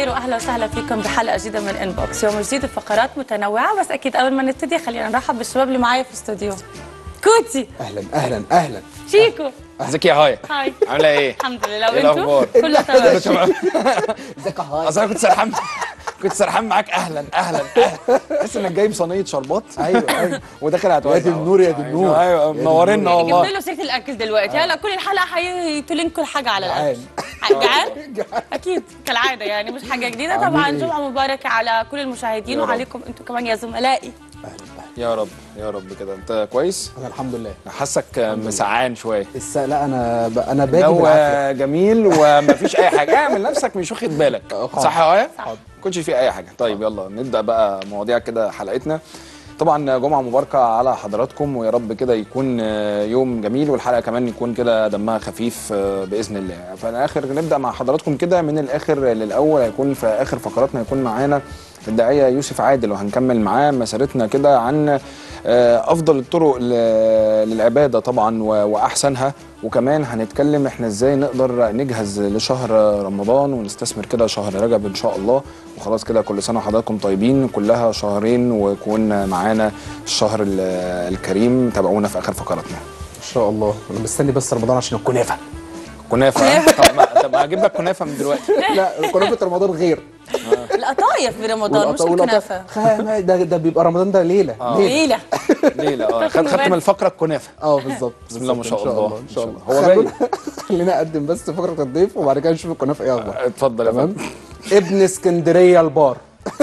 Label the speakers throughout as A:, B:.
A: الخير واهلا وسهلا فيكم بحلقه جديده من انبوكس يوم جديد بفقرات متنوعه بس اكيد قبل ما نبتدي خلينا نرحب بالشباب اللي معايا في الاستوديو كوتي
B: اهلا اهلا اهلا
A: شيكو
C: ازيك يا هاي
A: هاي
C: عامله ايه
A: الحمد لله
C: إيه
A: وانتوا
C: الأخبار؟
A: كله تمام
C: تمام
B: ازيك يا هاي
C: اصل انا كنت سرحان كنت سرحان معاك اهلا اهلا اهلا تحس انك جايب صينيه شربات
B: ايوه ايوه
C: وداخل هتوزع
B: يا دي النور يا دي النور
C: ايوه منورينا
A: جبت
C: والله
A: له سيره الاكل دلوقتي هلا كل الحلقه هيتوا لكم كل حاجه على الاكل
B: جعان.
A: جعان اكيد كالعاده يعني مش حاجه جديده طبعا
B: عاملين إيه؟
A: جمعه مباركه على كل المشاهدين
C: يا رب.
A: وعليكم انتوا كمان يا زملائي
C: يا رب يا رب كده انت كويس
B: انا الحمد لله
C: حاسك مسعان شويه
B: الس... لا انا ب... انا باجي
C: الجو
B: بالعافيه
C: جميل ومفيش اي حاجه اعمل نفسك مش واخد بالك
B: حاضر.
C: صح يا ايه
A: صح.
C: ما كنتش في اي حاجه طيب يلا نبدا بقى مواضيع كده حلقتنا طبعا جمعه مباركه على حضراتكم ويا رب كده يكون آه، يوم جميل والحلقه كمان يكون كده دمها خفيف آه، باذن الله فانا اخر نبدا مع حضراتكم كده من الاخر للاول هيكون في اخر فقراتنا هيكون معانا الداعيه يوسف عادل وهنكمل معاه مسيرتنا كده عن آه، افضل الطرق ل- للعباده طبعا و- واحسنها وكمان هنتكلم احنا ازاي نقدر نجهز لشهر رمضان ونستثمر كده شهر رجب ان شاء الله وخلاص كده كل سنه وحضراتكم طيبين كلها شهرين ويكون معانا الشهر ال- الكريم تابعونا في اخر فقراتنا
B: ان شاء الله انا مستني بس رمضان عشان الكنافه
C: كنافه طب ما طب ما هجيب لك كنافه من دلوقتي
B: لا كنافه رمضان غير
A: القطايف برمضان مش
B: والقط- والقط-
A: الكنافه
B: خا- ده ده بيبقى رمضان ده ليله
C: آه.
B: ليله
A: ليله
C: ليله اه خد خدت من الفقره الكنافه
B: اه بالظبط
C: بسم الله ما
B: بالظبط.
C: شاء
B: إن
C: الله.
B: ان شاء الله
C: هو
B: خلونا- خلينا اقدم بس فقره الضيف وبعد كده نشوف الكنافه ايه اخبار
C: اتفضل يا
B: تمام
C: فندم
B: ابن اسكندريه البار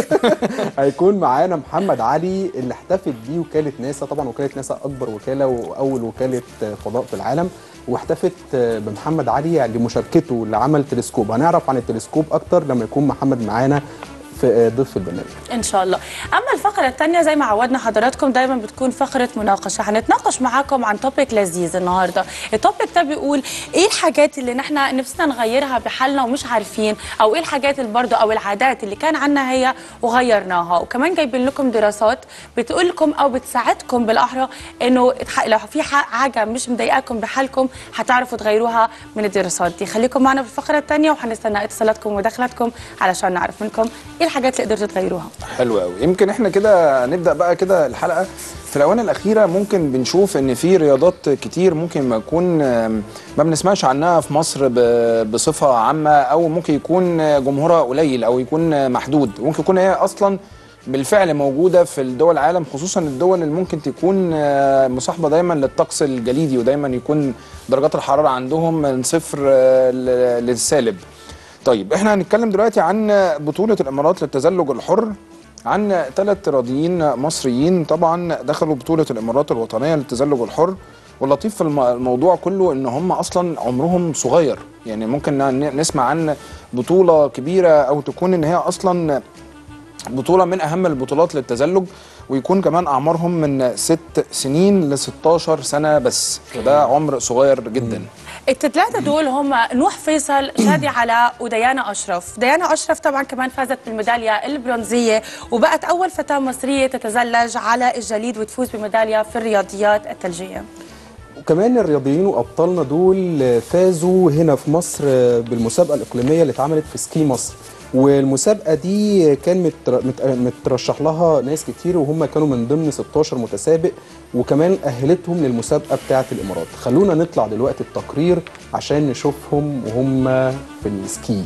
B: هيكون معانا محمد علي اللي احتفت بيه وكاله ناسا طبعا وكاله ناسا اكبر وكاله واول وكاله فضاء في العالم واحتفت بمحمد علي لمشاركته لعمل تلسكوب هنعرف عن التلسكوب اكتر لما يكون محمد معانا في ضيف البرنامج
A: ان شاء الله اما الفقره الثانيه زي ما عودنا حضراتكم دايما بتكون فقره مناقشه هنتناقش معاكم عن توبيك لذيذ النهارده التوبيك ده بيقول ايه الحاجات اللي نحن نفسنا نغيرها بحالنا ومش عارفين او ايه الحاجات اللي برضه او العادات اللي كان عنا هي وغيرناها وكمان جايبين لكم دراسات بتقول لكم او بتساعدكم بالاحرى انه اتح- لو في ح- حاجه مش مضايقاكم بحالكم هتعرفوا تغيروها من الدراسات دي خليكم معنا بالفقره الثانيه وهنستنى اتصالاتكم ومداخلاتكم علشان نعرف منكم ايه الحاجات اللي قدرتوا تغيروها
C: حلو قوي يمكن احنا كده نبدا بقى كده الحلقه في الاونه الاخيره ممكن بنشوف ان في رياضات كتير ممكن ما يكون آم، ما بنسمعش عنها في مصر ب- بصفه عامه او ممكن يكون جمهورها قليل او يكون محدود ممكن يكون هي اصلا بالفعل موجوده في الدول العالم خصوصا الدول اللي ممكن تكون آه، مصاحبه دايما للطقس الجليدي ودايما يكون درجات الحراره عندهم من صفر آه، ل- للسالب طيب احنا هنتكلم دلوقتي عن بطولة الامارات للتزلج الحر عن ثلاث رياضيين مصريين طبعا دخلوا بطولة الامارات الوطنية للتزلج الحر واللطيف في الم- الموضوع كله ان هم اصلا عمرهم صغير يعني ممكن ن- نسمع عن بطولة كبيرة او تكون ان هي اصلا بطولة من أهم البطولات للتزلج ويكون كمان أعمارهم من ست سنين ل 16 سنة بس فده عمر صغير جدا
A: الثلاثه دول هم نوح فيصل شادي علاء وديانا اشرف ديانا اشرف طبعا كمان فازت بالميداليه البرونزيه وبقت اول فتاه مصريه تتزلج على الجليد وتفوز بميداليه في الرياضيات الثلجيه
B: وكمان الرياضيين وابطالنا دول فازوا هنا في مصر بالمسابقه الاقليميه اللي اتعملت في سكي مصر والمسابقه دي كان متر- مت- مترشح لها ناس كتير وهم كانوا من ضمن 16 متسابق وكمان اهلتهم للمسابقه بتاعه الامارات خلونا نطلع دلوقتي التقرير عشان نشوفهم وهم في السكي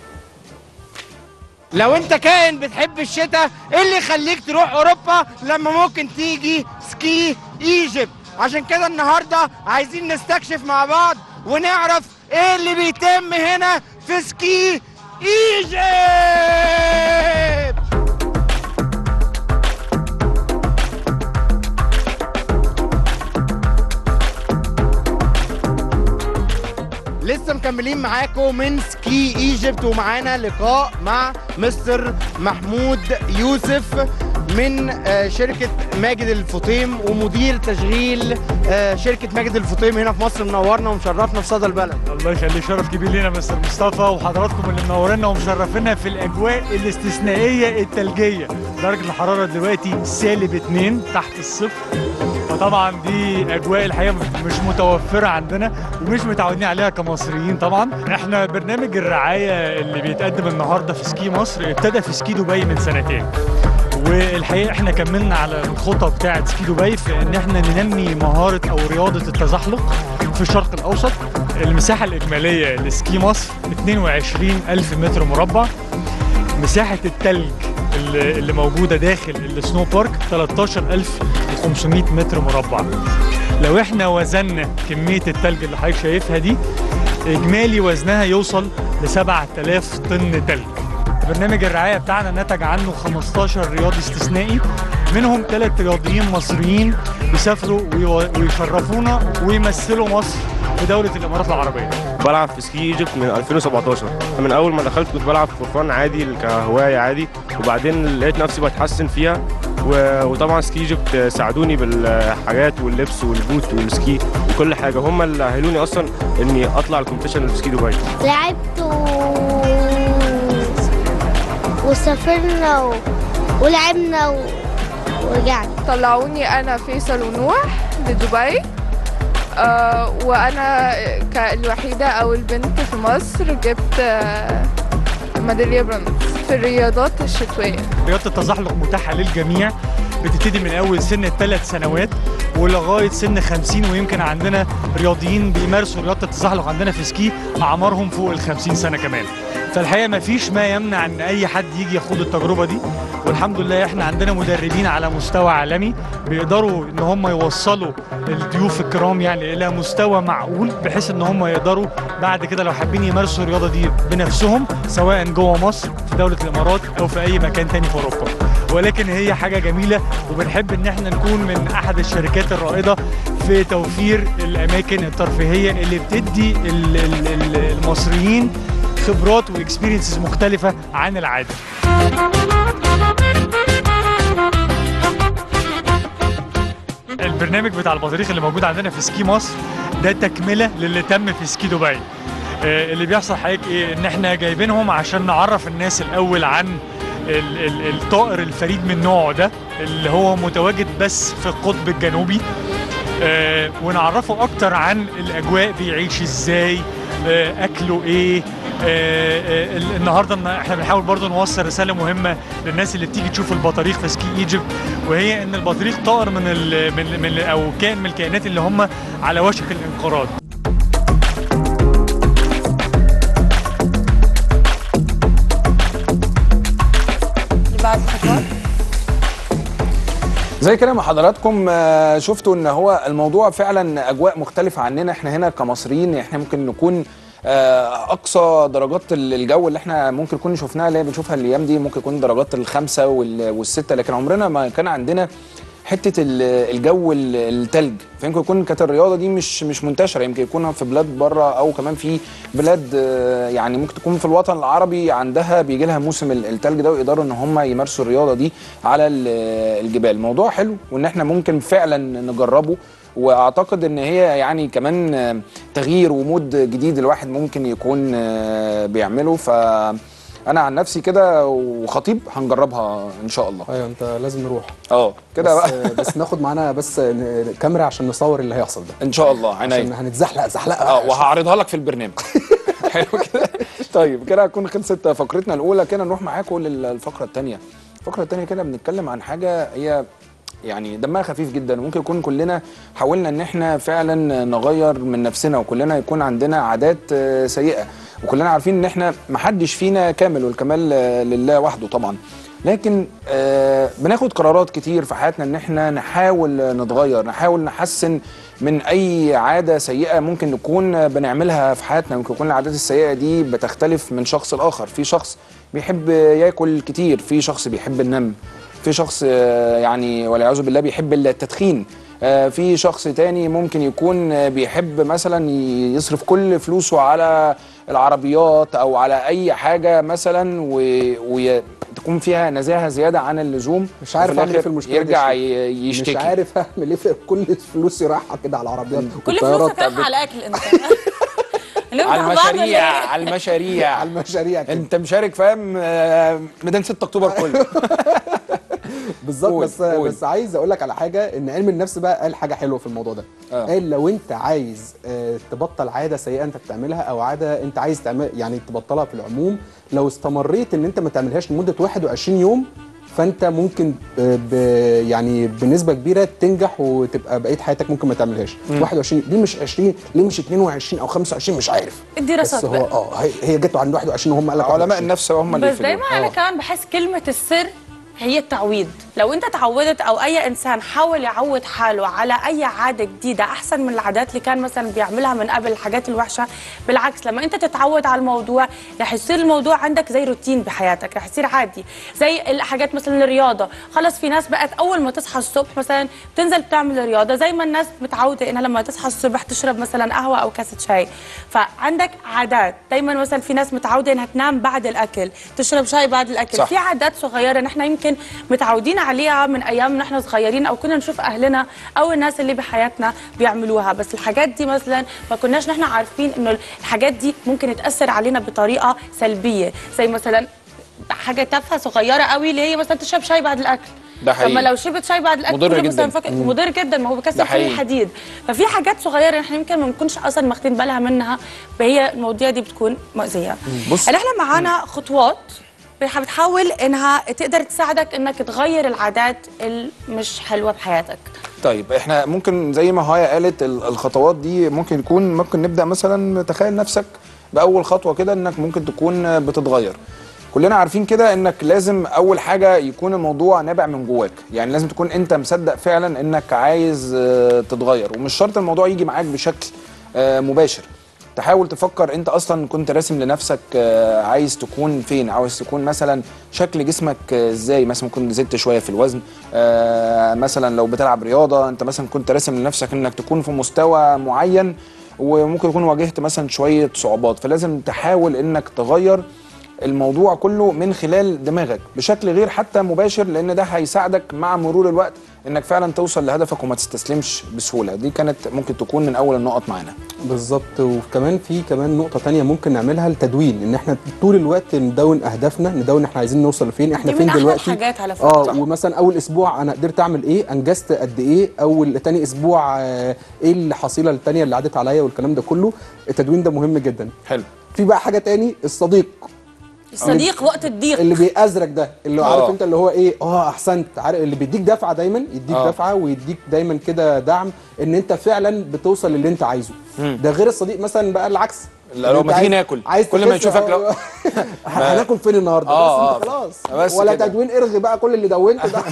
D: لو انت كائن بتحب الشتاء ايه اللي يخليك تروح اوروبا لما ممكن تيجي سكي ايجيبت عشان كده النهارده عايزين نستكشف مع بعض ونعرف ايه اللي بيتم هنا في سكي ايجيبت لسه مكملين معاكم من سكي ايجيبت ومعانا لقاء مع مستر محمود يوسف من آه، شركة ماجد الفطيم ومدير تشغيل آه، شركة ماجد الفطيم هنا في مصر منورنا ومشرفنا في صدى البلد
E: الله يخليك شرف كبير لينا مستر مصطفى وحضراتكم اللي منورينا ومشرفينا في الاجواء الاستثنائيه الثلجيه درجه الحراره دلوقتي سالب 2 تحت الصفر فطبعا دي اجواء الحقيقه مش متوفره عندنا ومش متعودين عليها كمصريين طبعا احنا برنامج الرعايه اللي بيتقدم النهارده في سكي مصر ابتدى في سكي دبي من سنتين والحقيقه احنا كملنا على الخطه بتاعه سكي دبي في ان احنا ننمي مهاره او رياضه التزحلق في الشرق الاوسط المساحه الاجماليه لسكي مصر 22 الف متر مربع مساحه التلج اللي اللي موجوده داخل السنو بارك 13500 متر مربع لو احنا وزننا كميه التلج اللي حضرتك شايفها دي اجمالي وزنها يوصل ل 7000 طن تلج برنامج الرعايه بتاعنا نتج عنه 15 رياضي استثنائي منهم ثلاث رياضيين مصريين بيسافروا ويو- ويشرفونا ويمثلوا مصر في دوله الامارات العربيه
F: بلعب في سكي ايجيبت من 2017 من اول ما دخلت كنت بلعب فور فان عادي كهوايه عادي وبعدين لقيت نفسي بتحسن فيها و- وطبعا سكي ايجيبت ساعدوني بالحاجات واللبس والبوت والسكي وكل حاجه هم اللي اهلوني اصلا اني اطلع الكومبيتيشن في سكي دبي
G: لعبت و... وسافرنا و... ولعبنا و... ورجعنا
H: طلعوني انا فيصل ونوح لدبي آه وانا كالوحيده او البنت في مصر جبت آه ميداليه برونز في الرياضات الشتويه
E: رياضه التزحلق متاحه للجميع بتبتدي من اول سن الثلاث سنوات ولغايه سن 50 ويمكن عندنا رياضيين بيمارسوا رياضه التزحلق عندنا في سكي اعمارهم فوق ال 50 سنه كمان فالحقيقه ما فيش ما يمنع ان اي حد يجي ياخد التجربه دي والحمد لله احنا عندنا مدربين على مستوى عالمي بيقدروا ان هم يوصلوا الضيوف الكرام يعني الى مستوى معقول بحيث ان هم يقدروا بعد كده لو حابين يمارسوا الرياضه دي بنفسهم سواء جوه مصر في دوله الامارات او في اي مكان تاني في اوروبا ولكن هي حاجه جميله وبنحب ان احنا نكون من احد الشركات الرائده في توفير الاماكن الترفيهيه اللي بتدي ال- ال- ال- المصريين خبرات واكسبيرينسز مختلفه عن العاده البرنامج بتاع البطاريق اللي موجود عندنا في سكي مصر ده تكمله للي تم في سكي دبي آه، اللي بيحصل حضرتك ايه ان احنا جايبينهم عشان نعرف الناس الاول عن ال- ال- الطائر الفريد من نوعه ده اللي هو متواجد بس في القطب الجنوبي آه، ونعرفه اكتر عن الاجواء بيعيش ازاي آه، اكله ايه آه، آه، ال- النهارده إن احنا بنحاول برضو نوصل رساله مهمه للناس اللي بتيجي تشوف البطاريق في سكي ايجيبت وهي ان البطاريق طائر من ال من, من او كائن من الكائنات اللي هم على وشك الانقراض
A: اللي بعد الخطوات
C: زي كده ما حضراتكم آه، شفتوا ان هو الموضوع فعلا اجواء مختلفه عننا احنا هنا كمصريين احنا ممكن نكون آه، اقصى درجات ال- الجو اللي احنا ممكن نكون شفناها اللي هي بنشوفها الايام دي ممكن يكون درجات الخمسه وال- والسته لكن عمرنا ما كان عندنا حته ال- الجو ال- التلج فيمكن يكون كانت الرياضه دي مش مش منتشره يمكن يكون في بلاد بره او كمان في بلاد آه، يعني ممكن تكون في الوطن العربي عندها بيجي لها موسم ال- التلج ده ويقدروا ان هم يمارسوا الرياضه دي على ال- الجبال موضوع حلو وان احنا ممكن فعلا نجربه واعتقد ان هي يعني كمان آه، تغيير ومود جديد الواحد ممكن يكون آه، بيعمله ف انا عن نفسي كده وخطيب هنجربها ان شاء الله
B: ايوه انت لازم نروح
C: اه كده
B: بس,
C: بقى
B: بس ناخد معانا بس ن- كاميرا عشان نصور اللي هيحصل ده
C: ان شاء الله
B: عشان
C: عينيا
B: هنتزحلق زحلقه
C: اه وهعرضها لك في البرنامج حلو كده طيب كده هتكون خلصت فقرتنا الاولى كده نروح معاكم للفقره الثانيه الفقره الثانيه كده بنتكلم عن حاجه هي يعني دمها خفيف جدا وممكن يكون كلنا حاولنا ان احنا فعلا نغير من نفسنا وكلنا يكون عندنا عادات آه، سيئه وكلنا عارفين ان احنا محدش فينا كامل والكمال آه، لله وحده طبعا لكن آه بناخد قرارات كتير في حياتنا ان احنا نحاول آه، نتغير نحاول نحسن من اي عاده سيئه ممكن نكون آه، بنعملها في حياتنا ممكن يكون العادات السيئه دي بتختلف من شخص لاخر في شخص بيحب ياكل كتير في شخص بيحب النم في شخص آه، يعني والعياذ بالله بيحب التدخين آه، في شخص تاني ممكن يكون آه، بيحب مثلا يصرف كل فلوسه على العربيات او على اي حاجه مثلا وتكون فيها نزاهه زياده عن اللزوم
B: مش عارف
C: وفي
B: اعمل ايه في
C: الآخر
B: المشكله دي
C: يرجع
B: يا شيخ.
C: ي- يشتكي
B: مش عارف اعمل ايه في كل فلوسي رايحه كده على العربيات
A: كل
B: والطيارات.
A: فلوسك رايحه على اكل انت
C: على المشاريع على المشاريع
B: على المشاريع كده.
C: انت مشارك فاهم آه، ميدان 6 اكتوبر كله
B: بالظبط
C: قول،
B: بس
C: قول.
B: بس عايز اقول لك على حاجه ان علم النفس بقى قال حاجه حلوه في الموضوع ده
C: آه.
B: قال لو انت عايز آه، تبطل عاده سيئه انت بتعملها او عاده انت عايز تعمل يعني تبطلها في العموم لو استمريت ان انت ما تعملهاش لمده 21 يوم فانت ممكن آه، ب يعني بنسبه كبيره تنجح وتبقى بقيه حياتك ممكن ما تعملهاش 21 ليه مش 20 ليه مش 22 او 25 مش عارف
A: الدراسات
B: بس هو
A: بقى.
B: اه هي- هي جت عند 21 وهم قال لك
C: علماء
B: 21.
C: النفس هم اللي
A: بس
C: يفيدوا.
A: دايما انا كمان بحس كلمه السر هي التعويض لو انت تعودت او اي انسان حاول يعود حاله على اي عاده جديده احسن من العادات اللي كان مثلا بيعملها من قبل الحاجات الوحشه بالعكس لما انت تتعود على الموضوع رح يصير الموضوع عندك زي روتين بحياتك رح يصير عادي زي الحاجات مثلا الرياضه خلص في ناس بقت اول ما تصحى الصبح مثلا بتنزل بتعمل رياضه زي ما الناس متعوده انها لما تصحى الصبح تشرب مثلا قهوه او كاسه شاي فعندك عادات دايما مثلا في ناس متعوده انها تنام بعد الاكل تشرب شاي بعد الاكل
C: صح.
A: في عادات صغيره نحن يمكن متعودين عليها من ايام نحن صغيرين او كنا نشوف اهلنا او الناس اللي بحياتنا بيعملوها بس الحاجات دي مثلا ما كناش نحن عارفين انه الحاجات دي ممكن تاثر علينا بطريقه سلبيه زي مثلا حاجه تافهه صغيره قوي اللي هي مثلا تشرب شاي بعد الاكل
C: ده حقيقي.
A: طب ما لو شربت شاي بعد الاكل
C: مضر
A: كله
C: جداً.
A: مثلا فك... مضر جدا ما هو
C: ده
A: بكسر فيه
C: حقيقي.
A: الحديد ففي حاجات صغيره احنا يمكن ما بنكونش اصلا واخدين بالها منها فهي المواضيع دي بتكون مؤذيه
C: بص.
A: احنا معانا خطوات بح- بتحاول انها تقدر تساعدك انك تغير العادات المش حلوه بحياتك
C: طيب احنا ممكن زي ما هايا قالت ال- الخطوات دي ممكن يكون ممكن نبدا مثلا تخيل نفسك باول خطوه كده انك ممكن تكون بتتغير كلنا عارفين كده انك لازم اول حاجه يكون الموضوع نابع من جواك يعني لازم تكون انت مصدق فعلا انك عايز آه، تتغير ومش شرط الموضوع يجي معاك بشكل آه، مباشر تحاول تفكر انت اصلا كنت راسم لنفسك آه، عايز تكون فين عاوز تكون مثلا شكل جسمك آه، ازاي مثلا ممكن زدت شويه في الوزن آه، مثلا لو بتلعب رياضه انت مثلا كنت راسم لنفسك انك تكون في مستوى معين وممكن يكون واجهت مثلا شويه صعوبات فلازم تحاول انك تغير الموضوع كله من خلال دماغك بشكل غير حتى مباشر لان ده هيساعدك مع مرور الوقت انك فعلا توصل لهدفك وما تستسلمش بسهوله دي كانت ممكن تكون من اول النقط معانا
B: بالظبط وكمان في كمان نقطة تانية ممكن نعملها التدوين ان احنا طول الوقت ندون اهدافنا ندون احنا عايزين نوصل لفين احنا
A: دي
B: فين
A: من أحلى
B: دلوقتي
A: الحاجات على فكرة.
B: اه
C: صح.
B: ومثلا اول اسبوع انا قدرت اعمل ايه انجزت قد ايه اول تاني اسبوع آه، ايه الحصيلة التانية اللي عدت عليا والكلام ده كله التدوين ده مهم جدا
C: حلو
B: في بقى حاجة تاني الصديق
A: الصديق وقت الضيق
B: اللي بيأزرك ده اللي هو
C: آه.
B: عارف انت اللي هو ايه اه احسنت عارف اللي بيديك دفعه دايما يديك
C: آه.
B: دفعه ويديك دايما كده دعم ان انت فعلا بتوصل للي انت عايزه ده غير الصديق مثلا بقى العكس
C: لا،
B: إن
C: لو
B: انت
C: ما تيجي
B: عايز-
C: ناكل.
B: عايز
C: كل ما
B: تخس-
C: يشوفك
B: آه،
C: لو-
B: هناكل فين النهارده
C: آه،
B: بس انت
C: آه.
B: خلاص
C: بس
B: ولا
C: كده.
B: تدوين ارغي بقى كل اللي دونته ده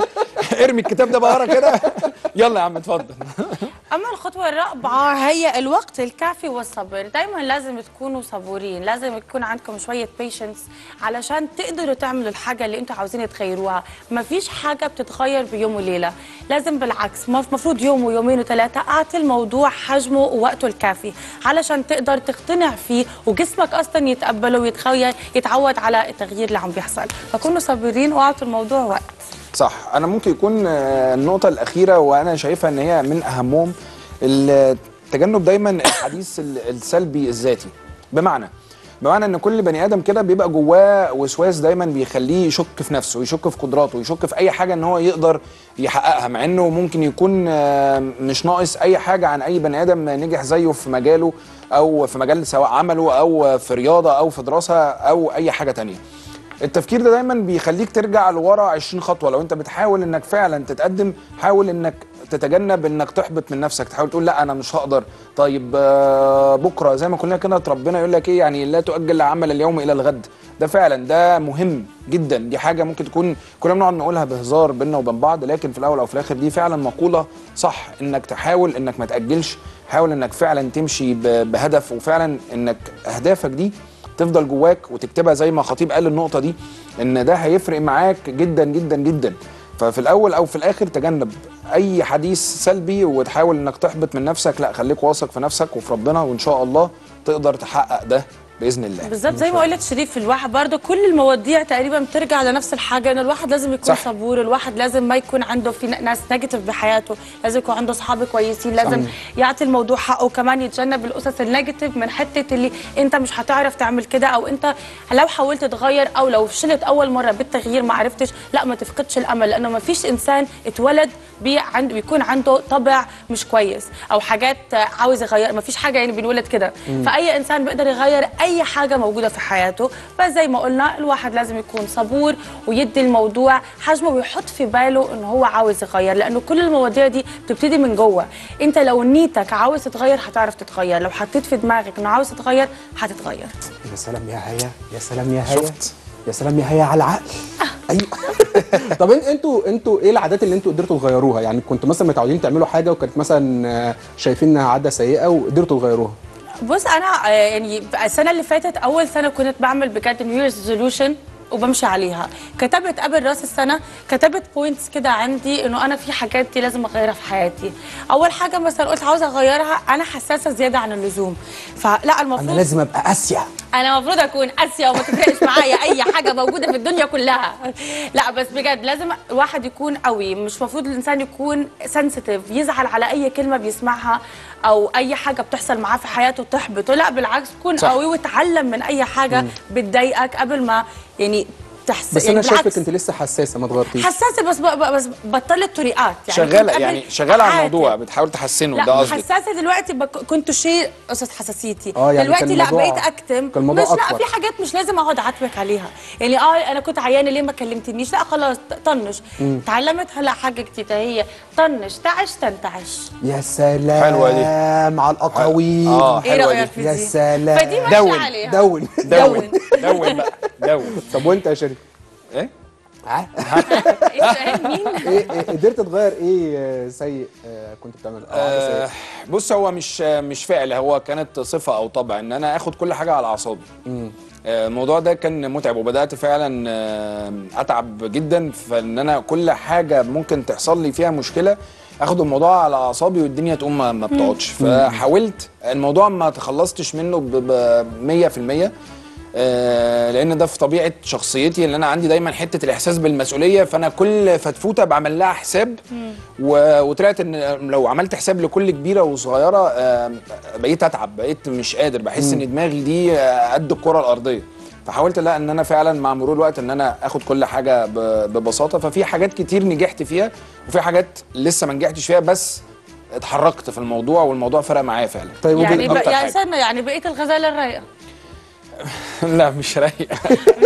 C: ارمي الكتاب ده بقرا كده يلا يا عم اتفضل
A: اما الخطوه الرابعه هي الوقت الكافي والصبر دايما لازم تكونوا صبورين لازم يكون عندكم شويه بيشنس علشان تقدروا تعملوا الحاجه اللي انتوا عاوزين تغيروها ما فيش حاجه بتتغير بيوم وليله لازم بالعكس المفروض يوم ويومين وثلاثه اعطي الموضوع حجمه ووقته الكافي علشان تقدر تقتنع فيه وجسمك اصلا يتقبله ويتخيل يتعود على التغيير اللي عم بيحصل فكونوا صابرين واعطوا الموضوع وقت
C: صح انا ممكن يكون آه، النقطه الاخيره وانا شايفها ان هي من اهمهم التجنب دايما الحديث ال- السلبي الذاتي بمعنى بمعنى ان كل بني ادم كده بيبقى جواه وسواس دايما بيخليه يشك في نفسه يشك في قدراته يشك في اي حاجه ان هو يقدر يحققها مع انه ممكن يكون آه، مش ناقص اي حاجه عن اي بني ادم نجح زيه في مجاله او في مجال سواء عمله او في رياضه او في دراسه او اي حاجه تانية التفكير ده دايما بيخليك ترجع لورا 20 خطوه لو انت بتحاول انك فعلا تتقدم حاول انك تتجنب انك تحبط من نفسك تحاول تقول لا انا مش هقدر طيب آه، بكره زي ما كلنا كده ربنا يقول لك ايه يعني لا تؤجل عمل اليوم الى الغد ده فعلا ده مهم جدا دي حاجه ممكن تكون كلنا بنقعد نقولها بهزار بينا وبين بعض لكن في الاول او في الاخر دي فعلا مقوله صح انك تحاول انك ما تاجلش حاول انك فعلا تمشي ب- بهدف وفعلا انك اهدافك دي تفضل جواك وتكتبها زي ما خطيب قال النقطه دي ان ده هيفرق معاك جدا جدا جدا ففي الاول او في الاخر تجنب اي حديث سلبي وتحاول انك تحبط من نفسك لا خليك واثق في نفسك وفي ربنا وان شاء الله تقدر تحقق ده باذن الله
A: بالظبط زي ما قلت شريف الواحد برضه كل المواضيع تقريبا بترجع لنفس الحاجه ان الواحد لازم يكون
C: صح.
A: صبور الواحد لازم ما يكون عنده في ناس نيجاتيف بحياته لازم يكون عنده اصحاب كويسين لازم يعطي الموضوع حقه وكمان يتجنب القصص النيجاتيف من حته اللي انت مش هتعرف تعمل كده او انت لو حاولت تغير او لو فشلت اول مره بالتغيير ما عرفتش لا ما تفقدش الامل لانه ما فيش انسان اتولد بي عند بيكون عنده طبع مش كويس او حاجات عاوز يغير ما فيش حاجه يعني بنولد كده فاي انسان بيقدر يغير اي حاجه موجوده في حياته بس زي ما قلنا الواحد لازم يكون صبور ويدي الموضوع حجمه ويحط في باله انه هو عاوز يغير لانه كل المواضيع دي بتبتدي من جوه انت لو نيتك عاوز تتغير هتعرف تتغير لو حطيت في دماغك انه عاوز تتغير هتتغير
B: يا سلام يا هيا يا سلام يا هيا
C: شفت؟
B: يا سلام يا هيا على العقل ايوه طب إن- انتوا انتوا ايه العادات اللي انتوا قدرتوا تغيروها يعني كنتوا مثلا متعودين تعملوا حاجه وكانت مثلا آه، شايفين انها عاده سيئه وقدرتوا تغيروها
A: بص انا آه، يعني السنه اللي فاتت اول سنه كنت بعمل بجد نيو ريزولوشن وبمشي عليها كتبت قبل راس السنه كتبت بوينتس كده عندي انه انا في حاجات دي لازم اغيرها في حياتي اول حاجه مثلا قلت عاوزه اغيرها انا حساسه زياده عن اللزوم فلا
B: انا
A: المفروض
B: لازم ابقى قاسيه
A: انا المفروض اكون قاسيه وما تفرقش معايا اي حاجه موجوده في الدنيا كلها لا بس بجد لازم الواحد يكون قوي مش المفروض الانسان يكون سنسيتيف يزعل على اي كلمه بيسمعها او اي حاجه بتحصل معاه في حياته تحبطه لا بالعكس كون
C: صح.
A: قوي وتعلم من اي حاجه بتضايقك قبل ما يعني تحس
B: بس
A: يعني
B: انا شايفك
A: بالعكس.
B: انت لسه حساسه ما اتغيرتيش
A: حساسه بس ب- ب- بس بطلت طريقات يعني كنت
C: شغاله
A: قبل
C: يعني شغاله على
A: عادي.
C: الموضوع بتحاول تحسنه ده
A: لا
C: قصدي
A: حساسه دلوقتي بك... كنت شيء قصص حساسيتي
B: آه، يعني
A: دلوقتي
B: كان
A: لا
B: الموضوع-
A: بقيت اكتم
B: كان الموضوع
A: مش لا
B: أكبر.
A: في حاجات مش لازم اقعد اعاتبك عليها يعني اه انا كنت عيانه ليه ما كلمتنيش لا خلاص طنش اتعلمت هلا حاجه جديده هي طنش تعش تنتعش
B: يا سلام
C: حلوة دي.
B: على الاقاويل
C: اه
A: ايه
C: حلوه
A: رايك
C: دي
A: في
B: يا
A: دي
B: سلام
A: فدي ماشيه
C: دون،
A: عليها
B: دون
C: دون دون بقى دون
B: طب وانت يا شريف
C: ايه
B: ها؟
A: ايه السؤال مين
B: ايه إيه- قدرت تغير ايه آه، سيء آه، كنت بتعمله أو عادة
C: آه،
B: سيئة؟
C: بص هو مش مش فعل هو كانت صفه او طبع ان انا اخد كل حاجه على اعصابي آه، الموضوع ده كان متعب وبدات فعلا آه، اتعب جدا فان انا كل حاجه ممكن تحصل لي فيها مشكله اخد الموضوع على اعصابي والدنيا تقوم ما- ما بتقعدش فحاولت الموضوع ما تخلصتش منه ب ب- 100% آه، لان ده في طبيعه شخصيتي ان انا عندي دايما حته الاحساس بالمسؤوليه فانا كل فتفوته بعمل لها حساب و- وطلعت ان لو عملت حساب لكل كبيره وصغيره آه، بقيت اتعب بقيت مش قادر بحس ان دماغي دي آه، قد الكره الارضيه فحاولت لا ان انا فعلا مع مرور الوقت ان انا اخد كل حاجه ب- ببساطه ففي حاجات كتير نجحت فيها وفي حاجات لسه ما نجحتش فيها بس اتحركت في الموضوع والموضوع فرق معايا فعلا
B: طيب
A: يعني
B: وبال-
A: بق...
C: أكتر
A: يعني
C: حاجة.
A: استنى يعني بقيت الغزاله الرايقه
C: لا مش رايقه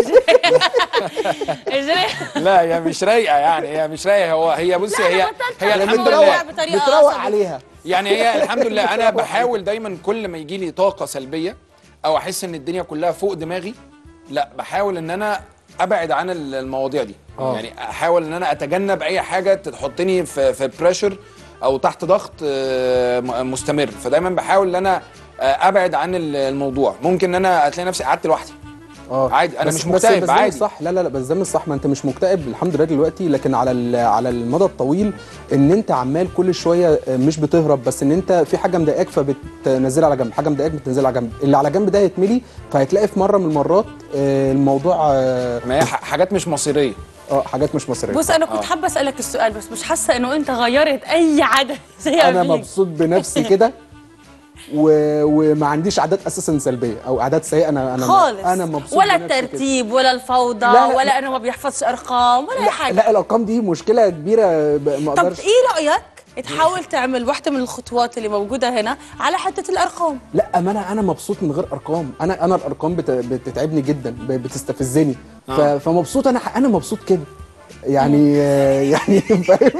A: إزاي؟
C: لا هي مش رايقه يعني هي مش رايقه هو هي بصي
A: لا، أنا
C: هي
A: بطلت
C: هي
A: أعمل
C: الحمد
A: موضوع
C: لله
A: بطريقة
B: بتروق
A: عصبية.
B: عليها
C: يعني هي الحمد لله انا بحاول دايما كل ما يجي لي طاقه سلبيه او احس ان الدنيا كلها فوق دماغي لا بحاول ان انا ابعد عن ال- المواضيع دي
B: آه.
C: يعني احاول ان انا اتجنب اي حاجه تحطني في في بريشر او تحت ضغط آه، م- مستمر فدايما بحاول ان انا آه، ابعد عن ال- الموضوع ممكن ان انا اتلاقي نفسي قعدت لوحدي
B: اه
C: عادي، أنا
B: بس-
C: مش
B: بس-
C: مكتئب،
B: بس ده
C: عادي.
B: مش صح لا لا لا بس ده مش صح ما انت مش مكتئب الحمد لله دلوقتي لكن على ال- على المدى الطويل ان انت عمال كل شويه آه، مش بتهرب بس ان انت في حاجه مضايقاك فبتنزلها على جنب حاجه مضايقاك بتنزلها على جنب اللي على جنب ده هيتملي فهتلاقي في مره من المرات آه، الموضوع اه
C: ما هي ح- حاجات مش مصيريه
B: آه، حاجات مش مصريه
A: بص انا كنت
C: آه.
A: حابه اسالك السؤال بس مش حاسه انه انت غيرت اي عاده زي
B: انا
A: قبليك.
B: مبسوط بنفسي كده و... وما عنديش عادات اساسا سلبيه او عادات سيئه انا انا
A: خالص
B: انا مبسوط
A: ولا
B: بنفسي كده.
A: الترتيب ولا الفوضى
B: لا، لا،
A: ولا
B: لا.
A: انه ما بيحفظش ارقام ولا اي حاجه
B: لا الارقام دي مشكله كبيره ب- ما
A: طب
B: اقدرش
A: ايه رايك تحاول تعمل واحده من الخطوات اللي موجوده هنا على حته الارقام
B: لا ما انا انا مبسوط من غير ارقام انا انا الارقام بت... بتتعبني جدا ب... بتستفزني ف...
C: آه.
B: فمبسوط انا انا مبسوط كده يعني آه، يعني فاهم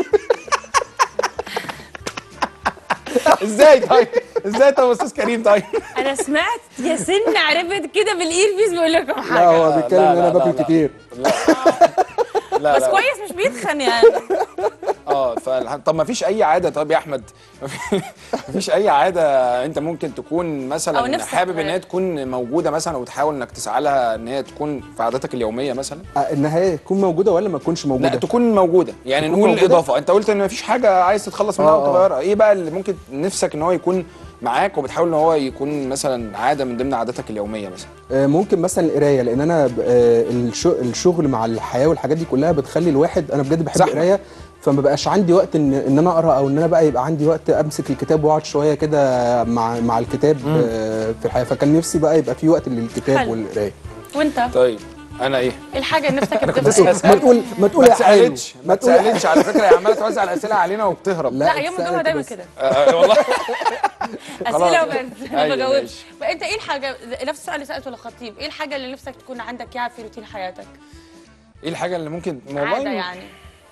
C: ازاي طيب ازاي طب يا استاذ كريم طيب
A: انا سمعت يا سن عرفت كده بالايربيس بيقول لكم
B: لا
A: حاجه
B: هو بيتكلم
C: لا،
B: ان انا
C: لا،
B: باكل
C: لا.
B: كتير
C: لا
A: بس
C: لا.
A: كويس مش بيتخن يعني
C: اه فالح- طب ما فيش اي عاده طب يا احمد ما فيش اي عاده انت ممكن تكون
A: أو
C: مثلا
A: نفسك
C: حابب ان
A: تغير.
C: هي تكون موجوده مثلا وتحاول انك تسعى لها ان هي تكون في عاداتك اليوميه مثلا
B: آه، ان هي تكون موجوده ولا ما تكونش
C: لا
B: موجوده
C: تكون موجوده يعني
B: تكون
C: نقول
B: موجودة؟
C: اضافه انت قلت ان ما فيش حاجه عايز تتخلص منها
B: آه، آه.
C: وتغيرها ايه بقى اللي ممكن نفسك ان هو يكون معاك وبتحاول ان هو يكون مثلا عاده من ضمن عاداتك اليوميه مثلا
B: آه، ممكن مثلا القرايه لان انا ب- آه، الشو- الشغل مع الحياه والحاجات دي كلها بتخلي الواحد انا بجد بحب
C: زحمة.
B: القرايه فما بقاش عندي وقت ان ان انا اقرا او ان انا بقى يبقى عندي وقت امسك الكتاب واقعد شويه كده مع مع الكتاب آه، في الحياه فكان نفسي بقى يبقى في وقت للكتاب
A: حلو.
B: والقرايه
A: وانت
C: طيب انا ايه
A: ايه الحاجه اللي نفسك
C: كنت
A: تبقى
C: لسه
A: إيه؟
B: ما تقول ما تقول
C: ما
B: يا حلو
C: تسالنش ما
B: تقول يا
C: تسالنش على فكره هي عماله توزع الاسئله علينا وبتهرب
A: لا يوم
B: اتسألت
A: الجمعه دايما
B: بس.
A: كده
C: آه، آه، والله
A: اسئله وبس ما
C: أيوة،
A: بجاوبش
C: ماشي.
A: بقى انت ايه الحاجه نفس السؤال اللي سالته للخطيب ايه الحاجه اللي نفسك تكون عندك اياها في روتين حياتك
C: ايه الحاجه اللي ممكن
A: عاده
C: والله
A: يعني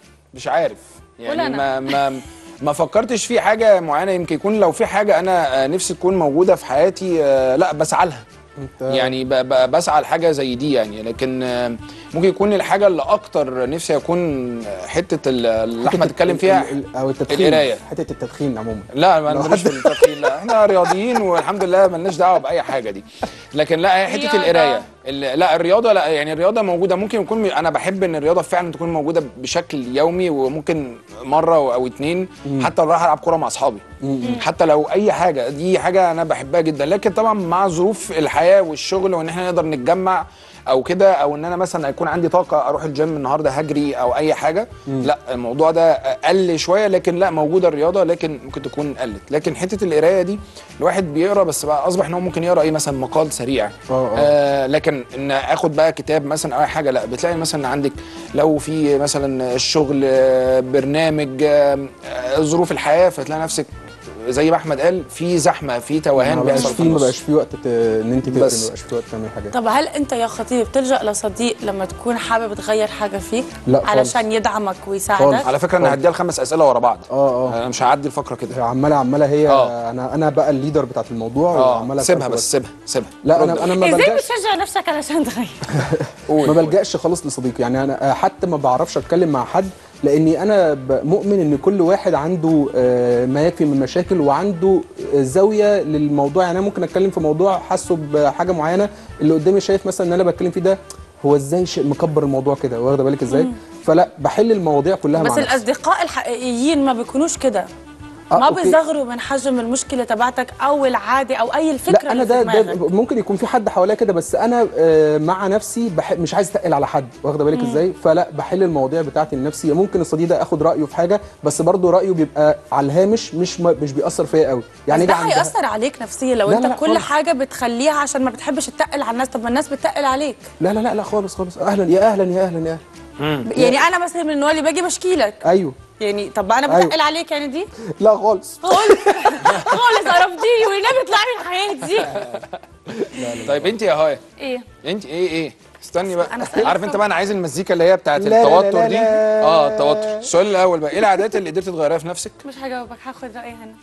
C: مش عارف
A: ولا
C: يعني
A: أنا.
C: ما ما ما فكرتش في حاجه معينه يمكن يكون لو في حاجه انا آه، نفسي تكون موجوده في حياتي آه، لا بسعى لها
B: انت
C: يعني ب- ب- بسعى لحاجه زي دي يعني لكن آه، ممكن يكون الحاجه اللي اكتر نفسي اكون حته ال- اللي احمد اتكلم فيها
B: ال- ال- او التدخين
C: القراية.
B: حته التدخين عموما
C: لا ما
B: لو
C: ماليش في
B: حد-
C: التدخين لا احنا رياضيين والحمد لله مالناش دعوه باي حاجه دي لكن لا هي حته
A: رياضة.
C: القرايه ال- لا الرياضه لا يعني الرياضه موجوده ممكن يكون انا بحب ان الرياضه فعلا تكون موجوده بشكل يومي وممكن مره او اتنين حتى لو رايح العب كوره مع اصحابي حتى لو اي حاجه دي حاجه انا بحبها جدا لكن طبعا مع ظروف الحياه والشغل وان احنا نقدر نتجمع او كده او ان انا مثلا يكون عندي طاقه اروح الجيم النهارده هجري او اي حاجه لا الموضوع ده قل شويه لكن لا موجوده الرياضه لكن ممكن تكون قلت لكن حته القرايه دي الواحد بيقرا بس بقى اصبح ان هو ممكن يقرا ايه مثلا مقال سريع
B: اه اه
C: آه لكن ان اخد بقى كتاب مثلا او اي حاجه لا بتلاقي مثلا عندك لو في مثلا الشغل آه، برنامج آه، آه، ظروف الحياه فتلاقي نفسك زي ما احمد قال في زحمه في توهان
B: ما بقاش
C: بيحصل في
B: فيه ما
C: النص.
B: بقاش فيه وقت ت- ان انت تقري
C: بس.
B: ما بقاش فيه وقت تعمل حاجات
A: طب هل انت يا خطيب تلجا لصديق لما تكون حابب تغير حاجه فيك
B: لا خالص.
A: علشان يدعمك ويساعدك
B: خالص.
C: على فكره انا هديها الخمس اسئله ورا بعض
B: اه اه
C: انا مش هعدي الفقره كده
B: عماله عماله هي
C: آه.
B: انا انا بقى الليدر بتاعت الموضوع
C: اه
B: وعماله
C: سيبها
B: أسأل
C: بس سيبها سيبها
B: لا
C: رد.
B: انا انا ما
A: ازاي
B: بلجاش
A: بتشجع نفسك علشان تغير
C: قول.
B: ما بلجاش خالص لصديقي يعني انا حتى ما بعرفش اتكلم مع حد لاني انا ب- مؤمن ان كل واحد عنده آه، ما يكفي من مشاكل وعنده آه، زاويه للموضوع يعني انا ممكن اتكلم في موضوع حاسه بحاجه معينه اللي قدامي شايف مثلا ان انا بتكلم فيه ده هو ازاي شيء مكبر الموضوع كده واخده بالك ازاي فلا بحل المواضيع كلها
A: بس
B: مع نفسي.
A: الاصدقاء الحقيقيين ما بيكونوا كده
B: آه،
A: ما
B: أوكي.
A: بيصغروا من حجم المشكله تبعتك او العاده او اي الفكره
B: لا انا
A: اللي
B: ده,
A: في
B: ده
A: دماغك
B: ممكن يكون في حد حواليا كده بس انا آه، مع نفسي بح مش عايز اتقل على حد واخده بالك ازاي فلا بحل المواضيع بتاعتي لنفسي ممكن الصديق ده اخد رايه في حاجه بس برضه رايه بيبقى على الهامش مش ما مش بيأثر فيا قوي
A: يعني
B: يجي
A: بس ده
B: عند-
A: هيأثر عليك نفسيا لو
B: لا،
A: انت
B: لا، لا،
A: كل
B: خالص.
A: حاجه بتخليها عشان ما بتحبش تتقل على الناس طب ما الناس بتتقل عليك
B: لا لا لا لا خالص خالص اهلا يا اهلا يا اهلا يا اهلا
A: يعني انا مثلا من النوع اللي باجي بشكي لك
B: ايوه
A: يعني طب انا
B: أيوة.
A: بتقل عليك يعني دي
B: لا خالص
A: خالص خالص عرفتي والنبي اطلعي من حياتي
C: طيب انت يا هاي
A: ايه
C: انت ايه ايه استني بقى
A: أنا سألت
C: عارف انت بقى انا عايز المزيكا اللي هي بتاعت
B: لا، لا،
C: التوتر
B: لا،
C: دي
B: لا.
C: اه التوتر السؤال الاول بقى ايه العادات اللي قدرت تغيرها في نفسك
A: مش هجاوبك هاخد رايي هنا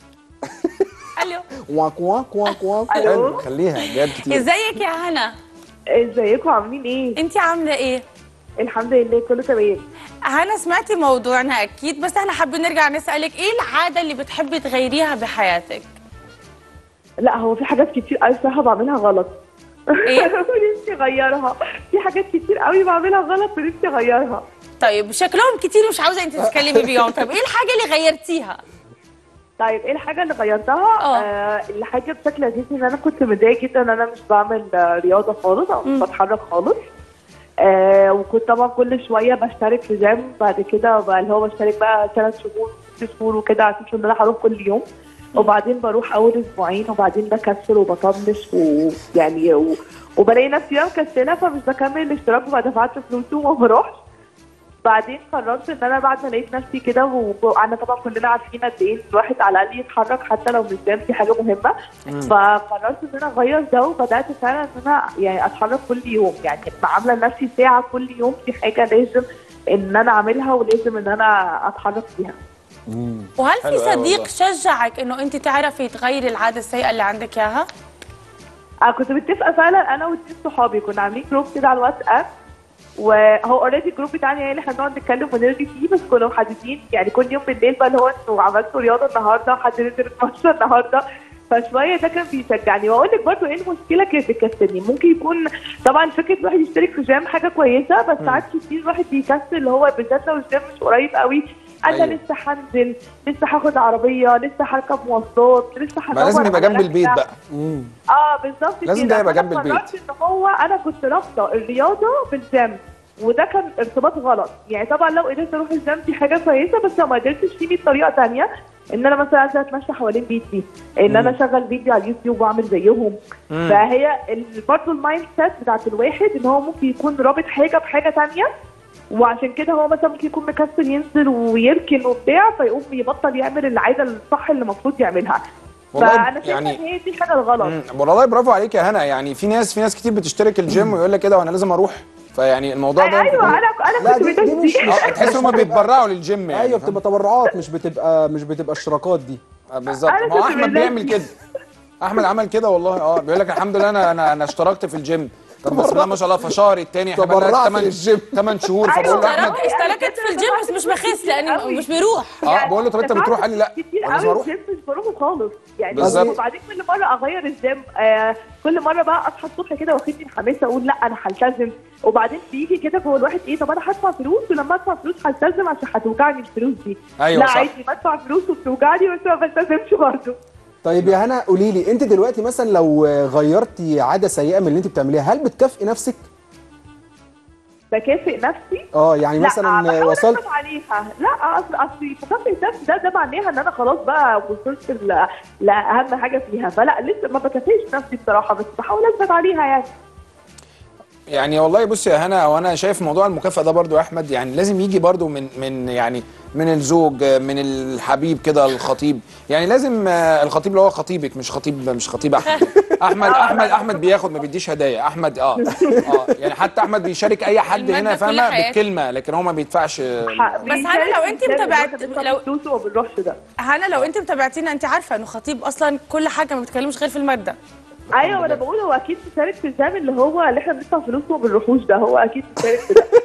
A: الو
B: واك واك واك واك
C: حلو خليها جاب كتير
A: ازيك يا هنا
I: ازيكم عاملين ايه؟
A: انت عامله ايه
I: الحمد لله كله تمام
A: هنا سمعتي موضوعنا اكيد بس احنا حابين نرجع نسالك ايه العاده اللي بتحبي تغيريها بحياتك
I: لا هو في حاجات كتير قوي صراحه بعملها غلط
A: إيه؟
I: ونفسي اغيرها في حاجات كتير قوي بعملها غلط ونفسي اغيرها
A: طيب شكلهم كتير مش عاوزه انت تتكلمي بيهم طب ايه الحاجه اللي غيرتيها
I: طيب ايه الحاجه اللي غيرتها؟
A: اه.
I: آه الحاجه بشكل اساسي ان انا كنت متضايقه جدا ان انا مش بعمل آه، رياضه خالص او مش بتحرك خالص آه وكنت طبعا كل شويه بشترك في جيم بعد كده بقى اللي هو بشترك بقى ثلاث شهور ست شهور وكده عشان ان انا هروح كل يوم وبعدين بروح اول اسبوعين وبعدين بكسل وبطنش ويعني و... وبلاقي نفسي بقى مكسله فمش بكمل الاشتراك وبقى دفعت فلوسه وما بروحش بعدين قررت ان انا بعد ما لقيت نفسي كده وانا طبعا كلنا عارفين قد ايه الواحد على الاقل يتحرك حتى لو مش دايما دي حاجه مهمه فقررت ان انا اغير ده وبدات فعلا ان انا يعني اتحرك كل يوم يعني عامله لنفسي ساعه كل يوم في حاجه لازم ان انا اعملها ولازم ان انا اتحرك فيها
A: وهل في
C: حلو أوي
A: صديق
C: والله.
A: شجعك انه انت تعرفي تغيري العاده السيئه اللي عندك اياها
I: انا كنت متفقه فعلا انا واتنين صحابي كنا عاملين جروب كده على الواتساب وهو اوريدي الجروب بتاعنا يعني احنا بنقعد نتكلم ونرغي فيه بس كنا محددين يعني كل يوم بالليل بقى اللي هو انتوا عملتوا رياضه النهارده حد نزل اتمشى النهارده فشويه ده كان بيشجعني واقول لك برضه ايه المشكله كانت بتكسلني ممكن يكون طبعا فكره الواحد يشترك في جيم حاجه كويسه بس ساعات كتير الواحد بيكسل اللي هو بالذات لو الجيم مش قريب قوي انا
C: أيوة.
I: لسه هنزل لسه هاخد عربيه لسه هركب مواصلات لسه
C: ما لازم
I: هدور
C: يبقى
I: على
C: جنب البيت
I: رحلة.
C: بقى
B: مم.
I: اه بالظبط
C: لازم
I: كده.
C: ده يبقى
I: فأنا
C: جنب البيت.
I: قررت ان هو انا كنت رابطه الرياضه بالجيم وده كان ارتباط غلط يعني طبعا لو قدرت اروح الجيم دي حاجه كويسه بس لو ما قدرتش في 100 طريقه تانية ان انا مثلا انزل اتمشى حوالين بيتي ان انا اشغل فيديو على اليوتيوب واعمل زيهم
C: مم.
I: فهي ال- برضه المايند سيت بتاعت الواحد ان هو ممكن يكون رابط حاجه بحاجه تانية وعشان كده هو مثلا ممكن يكون مكسل ينزل ويركن وبتاع فيقوم يبطل يعمل العاده الصح اللي المفروض يعملها
C: والله
I: فانا شايفه
C: يعني-
I: ان هي دي الحاجه الغلط
C: مم. والله برافو عليك يا هنا يعني في ناس في ناس كتير بتشترك الجيم ويقول لك كده وانا لازم اروح فيعني الموضوع ده
I: ايوه انا انا
B: لا
I: كنت
B: دي,
I: من
B: دي
I: الناس
B: مش
I: دي
C: اه تحس ان هم بيتبرعوا للجيم يعني
B: ايوه بتبقى تبرعات مش بتبقى مش بتبقى اشتراكات دي
C: آه، بالظبط
I: أنا
C: ما هو
I: كنت
C: احمد
I: من
C: بيعمل
I: الناس
C: كده احمد عمل كده والله اه بيقول لك الحمد لله انا انا انا اشتركت في الجيم طب بسم الله ما شاء الله في شهر التاني احنا بقى
B: تبرعت
C: 8
B: للجيم.
C: 8 شهور
I: أيوة،
C: فبقول له احمد
I: تبرعت.
A: اشتركت في الجيم بس مش بخس لان
I: قوي.
A: مش بيروح
C: اه بقول له طب انت بتروح قال لي لا
I: كتير
C: انا لازم
I: قوي
C: اروح
I: الجيم مش بروحه خالص يعني
C: بالظبط.
I: وبعدين كل مره اغير الجيم آه كل مره بقى اصحى الصبح كده واخدني حماسه اقول لا انا هلتزم وبعدين بيجي كده جوه الواحد ايه طب انا هدفع فلوس ولما ادفع فلوس هلتزم عشان هتوجعني الفلوس دي
C: أيوة
I: لا
C: صح.
I: عادي بدفع فلوس وبتوجعني بس ما بلتزمش برضه
B: طيب يا هنا قولي لي انت دلوقتي مثلا لو غيرتي عاده سيئه من اللي انت بتعمليها هل بتكافئي نفسك
I: بكافئ نفسي
B: اه يعني
I: لا
B: مثلا
I: بحاول
B: وصلت
I: أثبت عليها لا اصل اصل مكافئ النفس ده ده معناها ان انا خلاص بقى وصلت ل- لاهم حاجه فيها فلا لسه ما بكافئش نفسي بصراحه بس بحاول اثبت عليها يعني
C: يعني والله بص يا هنا وانا شايف موضوع المكافاه ده برضو يا احمد يعني لازم يجي برضو من من يعني من الزوج من الحبيب كده الخطيب يعني لازم آه، الخطيب اللي هو خطيبك مش خطيب مش خطيب احمد احمد احمد احمد بياخد ما بيديش هدايا احمد اه اه يعني حتى احمد بيشارك اي حد
A: المادة
C: هنا
A: كل
C: فاهمه
A: حياته.
C: بالكلمه لكن هو ما بيدفعش
I: ح-
A: بس هلا لو انت
I: بيشارك
A: متابعت-
I: بيدفع
A: لو-
I: فلوسه وما بنروحش ده
A: هنا لو انت متابعتينا انت عارفه انه خطيب اصلا كل حاجه ما بيتكلمش غير في الماده
I: ايوه انا بقول هو اكيد مشارك في الجام اللي هو اللي احنا بندفع فلوسه وما بنروحوش ده هو اكيد مشارك في ده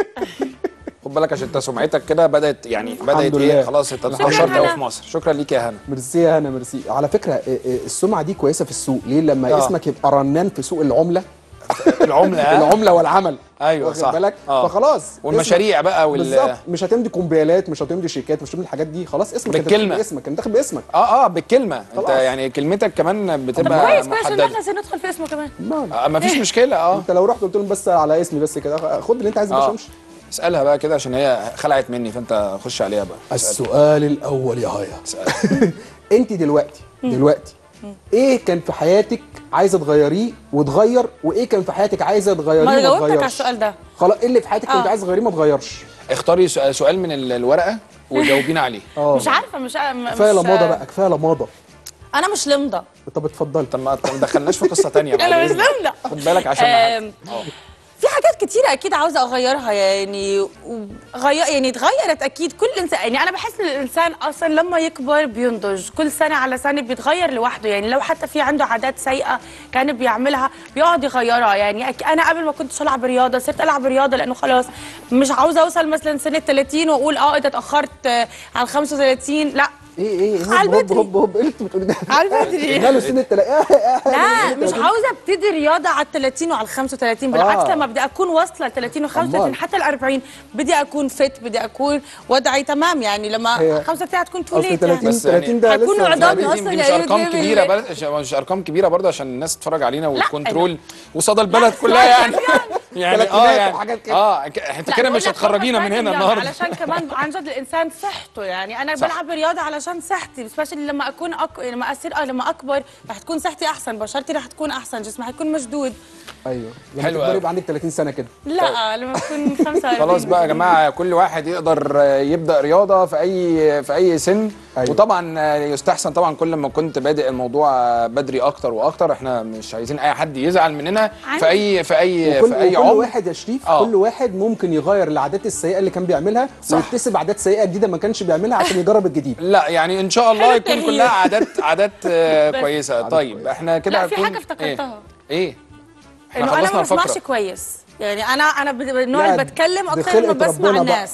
C: خد بالك عشان انت سمعتك كده بدات يعني بدات
B: الحمد
C: ايه
B: لله.
C: خلاص انت
A: شكراً
C: انتشرت قوي
A: هنا.
C: في مصر شكرا ليك يا هنا
B: ميرسي يا هنا ميرسي على فكره اه، اه، السمعه دي كويسه في السوق ليه لما
C: آه.
B: اسمك يبقى رنان في سوق العمله
C: العمله ها؟
B: العمله والعمل
C: ايوه
B: واخد
C: صح
B: بالك
C: آه.
B: فخلاص
C: والمشاريع بقى وال
B: بالظبط مش هتمضي كومبيالات مش هتمضي شيكات مش هتمضي الحاجات دي خلاص اسمك انت
C: بالكلمة.
B: داخل باسمك انت داخل باسمك
C: اه اه بالكلمه انت
B: خلاص.
C: يعني كلمتك كمان
A: طب
C: بتبقى
A: كويس كويس ان
C: محدده
A: احنا ندخل في اسمه كمان
B: ما
C: آه مفيش مشكله اه
B: انت لو رحت قلت لهم بس على اسمي بس كده خد اللي انت عايزه بس
C: اه
B: امشي
C: اسالها بقى كده عشان هي خلعت مني فانت خش عليها بقى اسأل.
B: السؤال الاول يا هيا
C: اسأل.
B: انت دلوقتي دلوقتي ايه كان في حياتك عايزه تغيريه وتغير وايه كان في حياتك عايزه تغيريه
A: ما
B: وما
A: جاوبتك على
B: تغيرش
A: السؤال ده
B: خلاص ايه اللي في حياتك
A: آه.
B: كنت عايزه تغيريه ما تغيرش
C: اختاري سؤال سؤال من ال- الورقه وجاوبينا عليه
B: اه
A: مش عارفه مش م-
B: كفايه
A: مش-
B: لماضه بقى كفايه لماضه
A: انا مش لمضه
B: طب اتفضلي
C: طب ما ما دخلناش في قصه تانية بعد
A: انا مش
C: إذنك.
A: لمضه
C: خد بالك عشان
A: آم،
C: اه
A: في حاجات كتيرة أكيد عاوزة أغيرها يعني غير يعني اتغيرت أكيد كل إنسان يعني أنا بحس إن الإنسان أصلا لما يكبر بينضج كل سنة على سنة بيتغير لوحده يعني لو حتى في عنده عادات سيئة كان بيعملها بيقعد يغيرها يعني أك- أنا قبل ما كنتش ألعب رياضة صرت ألعب رياضة لأنه خلاص مش عاوزة أوصل مثلا سنة 30 وأقول أه إذا اتأخرت آه، على 35 لا
B: ايه ايه
A: على
B: هوب هوب
A: البدري.
B: هوب هوب ايه اللي انت بتقولي ده
A: على البدري.
B: ماله سن التلاقي
A: لا مش عاوزه ابتدي رياضه على ال 30 وعلى ال 35 بالعكس
B: آه.
A: لما بدي اكون واصله ل 30 و 35
B: أمال.
A: حتى ال 40 بدي اكون فت بدي اكون وضعي تمام يعني لما
B: هي-
A: 35 هتكون تو
B: اصل
A: ليت
B: 30
A: يعني.
C: بس يعني
B: 30 ده
A: هيكونوا
B: لسه
A: عضال
C: دي, دي,
A: أصلاً
C: دي مش
A: يا
C: ارقام
A: يوتيوب
C: كبيره
A: اللي-
C: بس مش ارقام كبيره برضه عشان الناس تتفرج علينا والكنترول
A: لا.
C: وصدى البلد كلها يعني يعني اه
B: تلاتينات
C: يعني
B: وحاجات كده.
C: اه ك- انت
A: لا،
C: كده
A: بقول
C: مش
A: لك
C: هتخرجينا من
A: فقط
C: هنا
A: رياضة،
C: النهارده
A: علشان كمان عن جد الانسان صحته يعني انا
C: صح.
A: بلعب رياضه علشان صحتي سبيشلي لما اكون أك... لما اصير آه، لما اكبر رح تكون صحتي احسن بشرتي رح تكون احسن جسمي حيكون مشدود
B: ايوه لما
C: حلو
B: تكبري
C: أوي.
B: يبقى عندك 30 سنه كده
A: لا لما اكون 45
C: خلاص بقى يا جماعه كل واحد يقدر آه، يبدا رياضه في اي في اي سن
B: أيوة.
C: وطبعا آه، يستحسن طبعا كل ما كنت بادئ الموضوع آه، بدري اكتر واكتر احنا مش عايزين اي حد يزعل مننا في اي في اي
B: وكل,
C: في اي
B: وكل
C: عمر
B: واحد يا شريف
C: آه.
B: كل واحد ممكن يغير العادات السيئه اللي كان بيعملها
C: صح.
B: ويكتسب عادات سيئه جديده ما كانش بيعملها عشان يجرب الجديد
C: لا يعني ان شاء الله
A: حلو
C: يكون
A: التغيير.
C: كلها عادات عادات آه،
A: بس.
C: كويسه
B: عادات
C: طيب
B: كويسة.
C: احنا كده
A: لا في
C: هنكون-
A: حاجه افتكرتها
C: ايه ايه احنا
A: انه انا
C: خلصنا
A: ما بسمعش
C: الفقره
A: كويس يعني انا انا ب- من النوع
B: لا،
A: اللي بتكلم
B: دي
A: اكتر ما
B: خلقة
A: بسمع
B: ربنا بقى.
A: الناس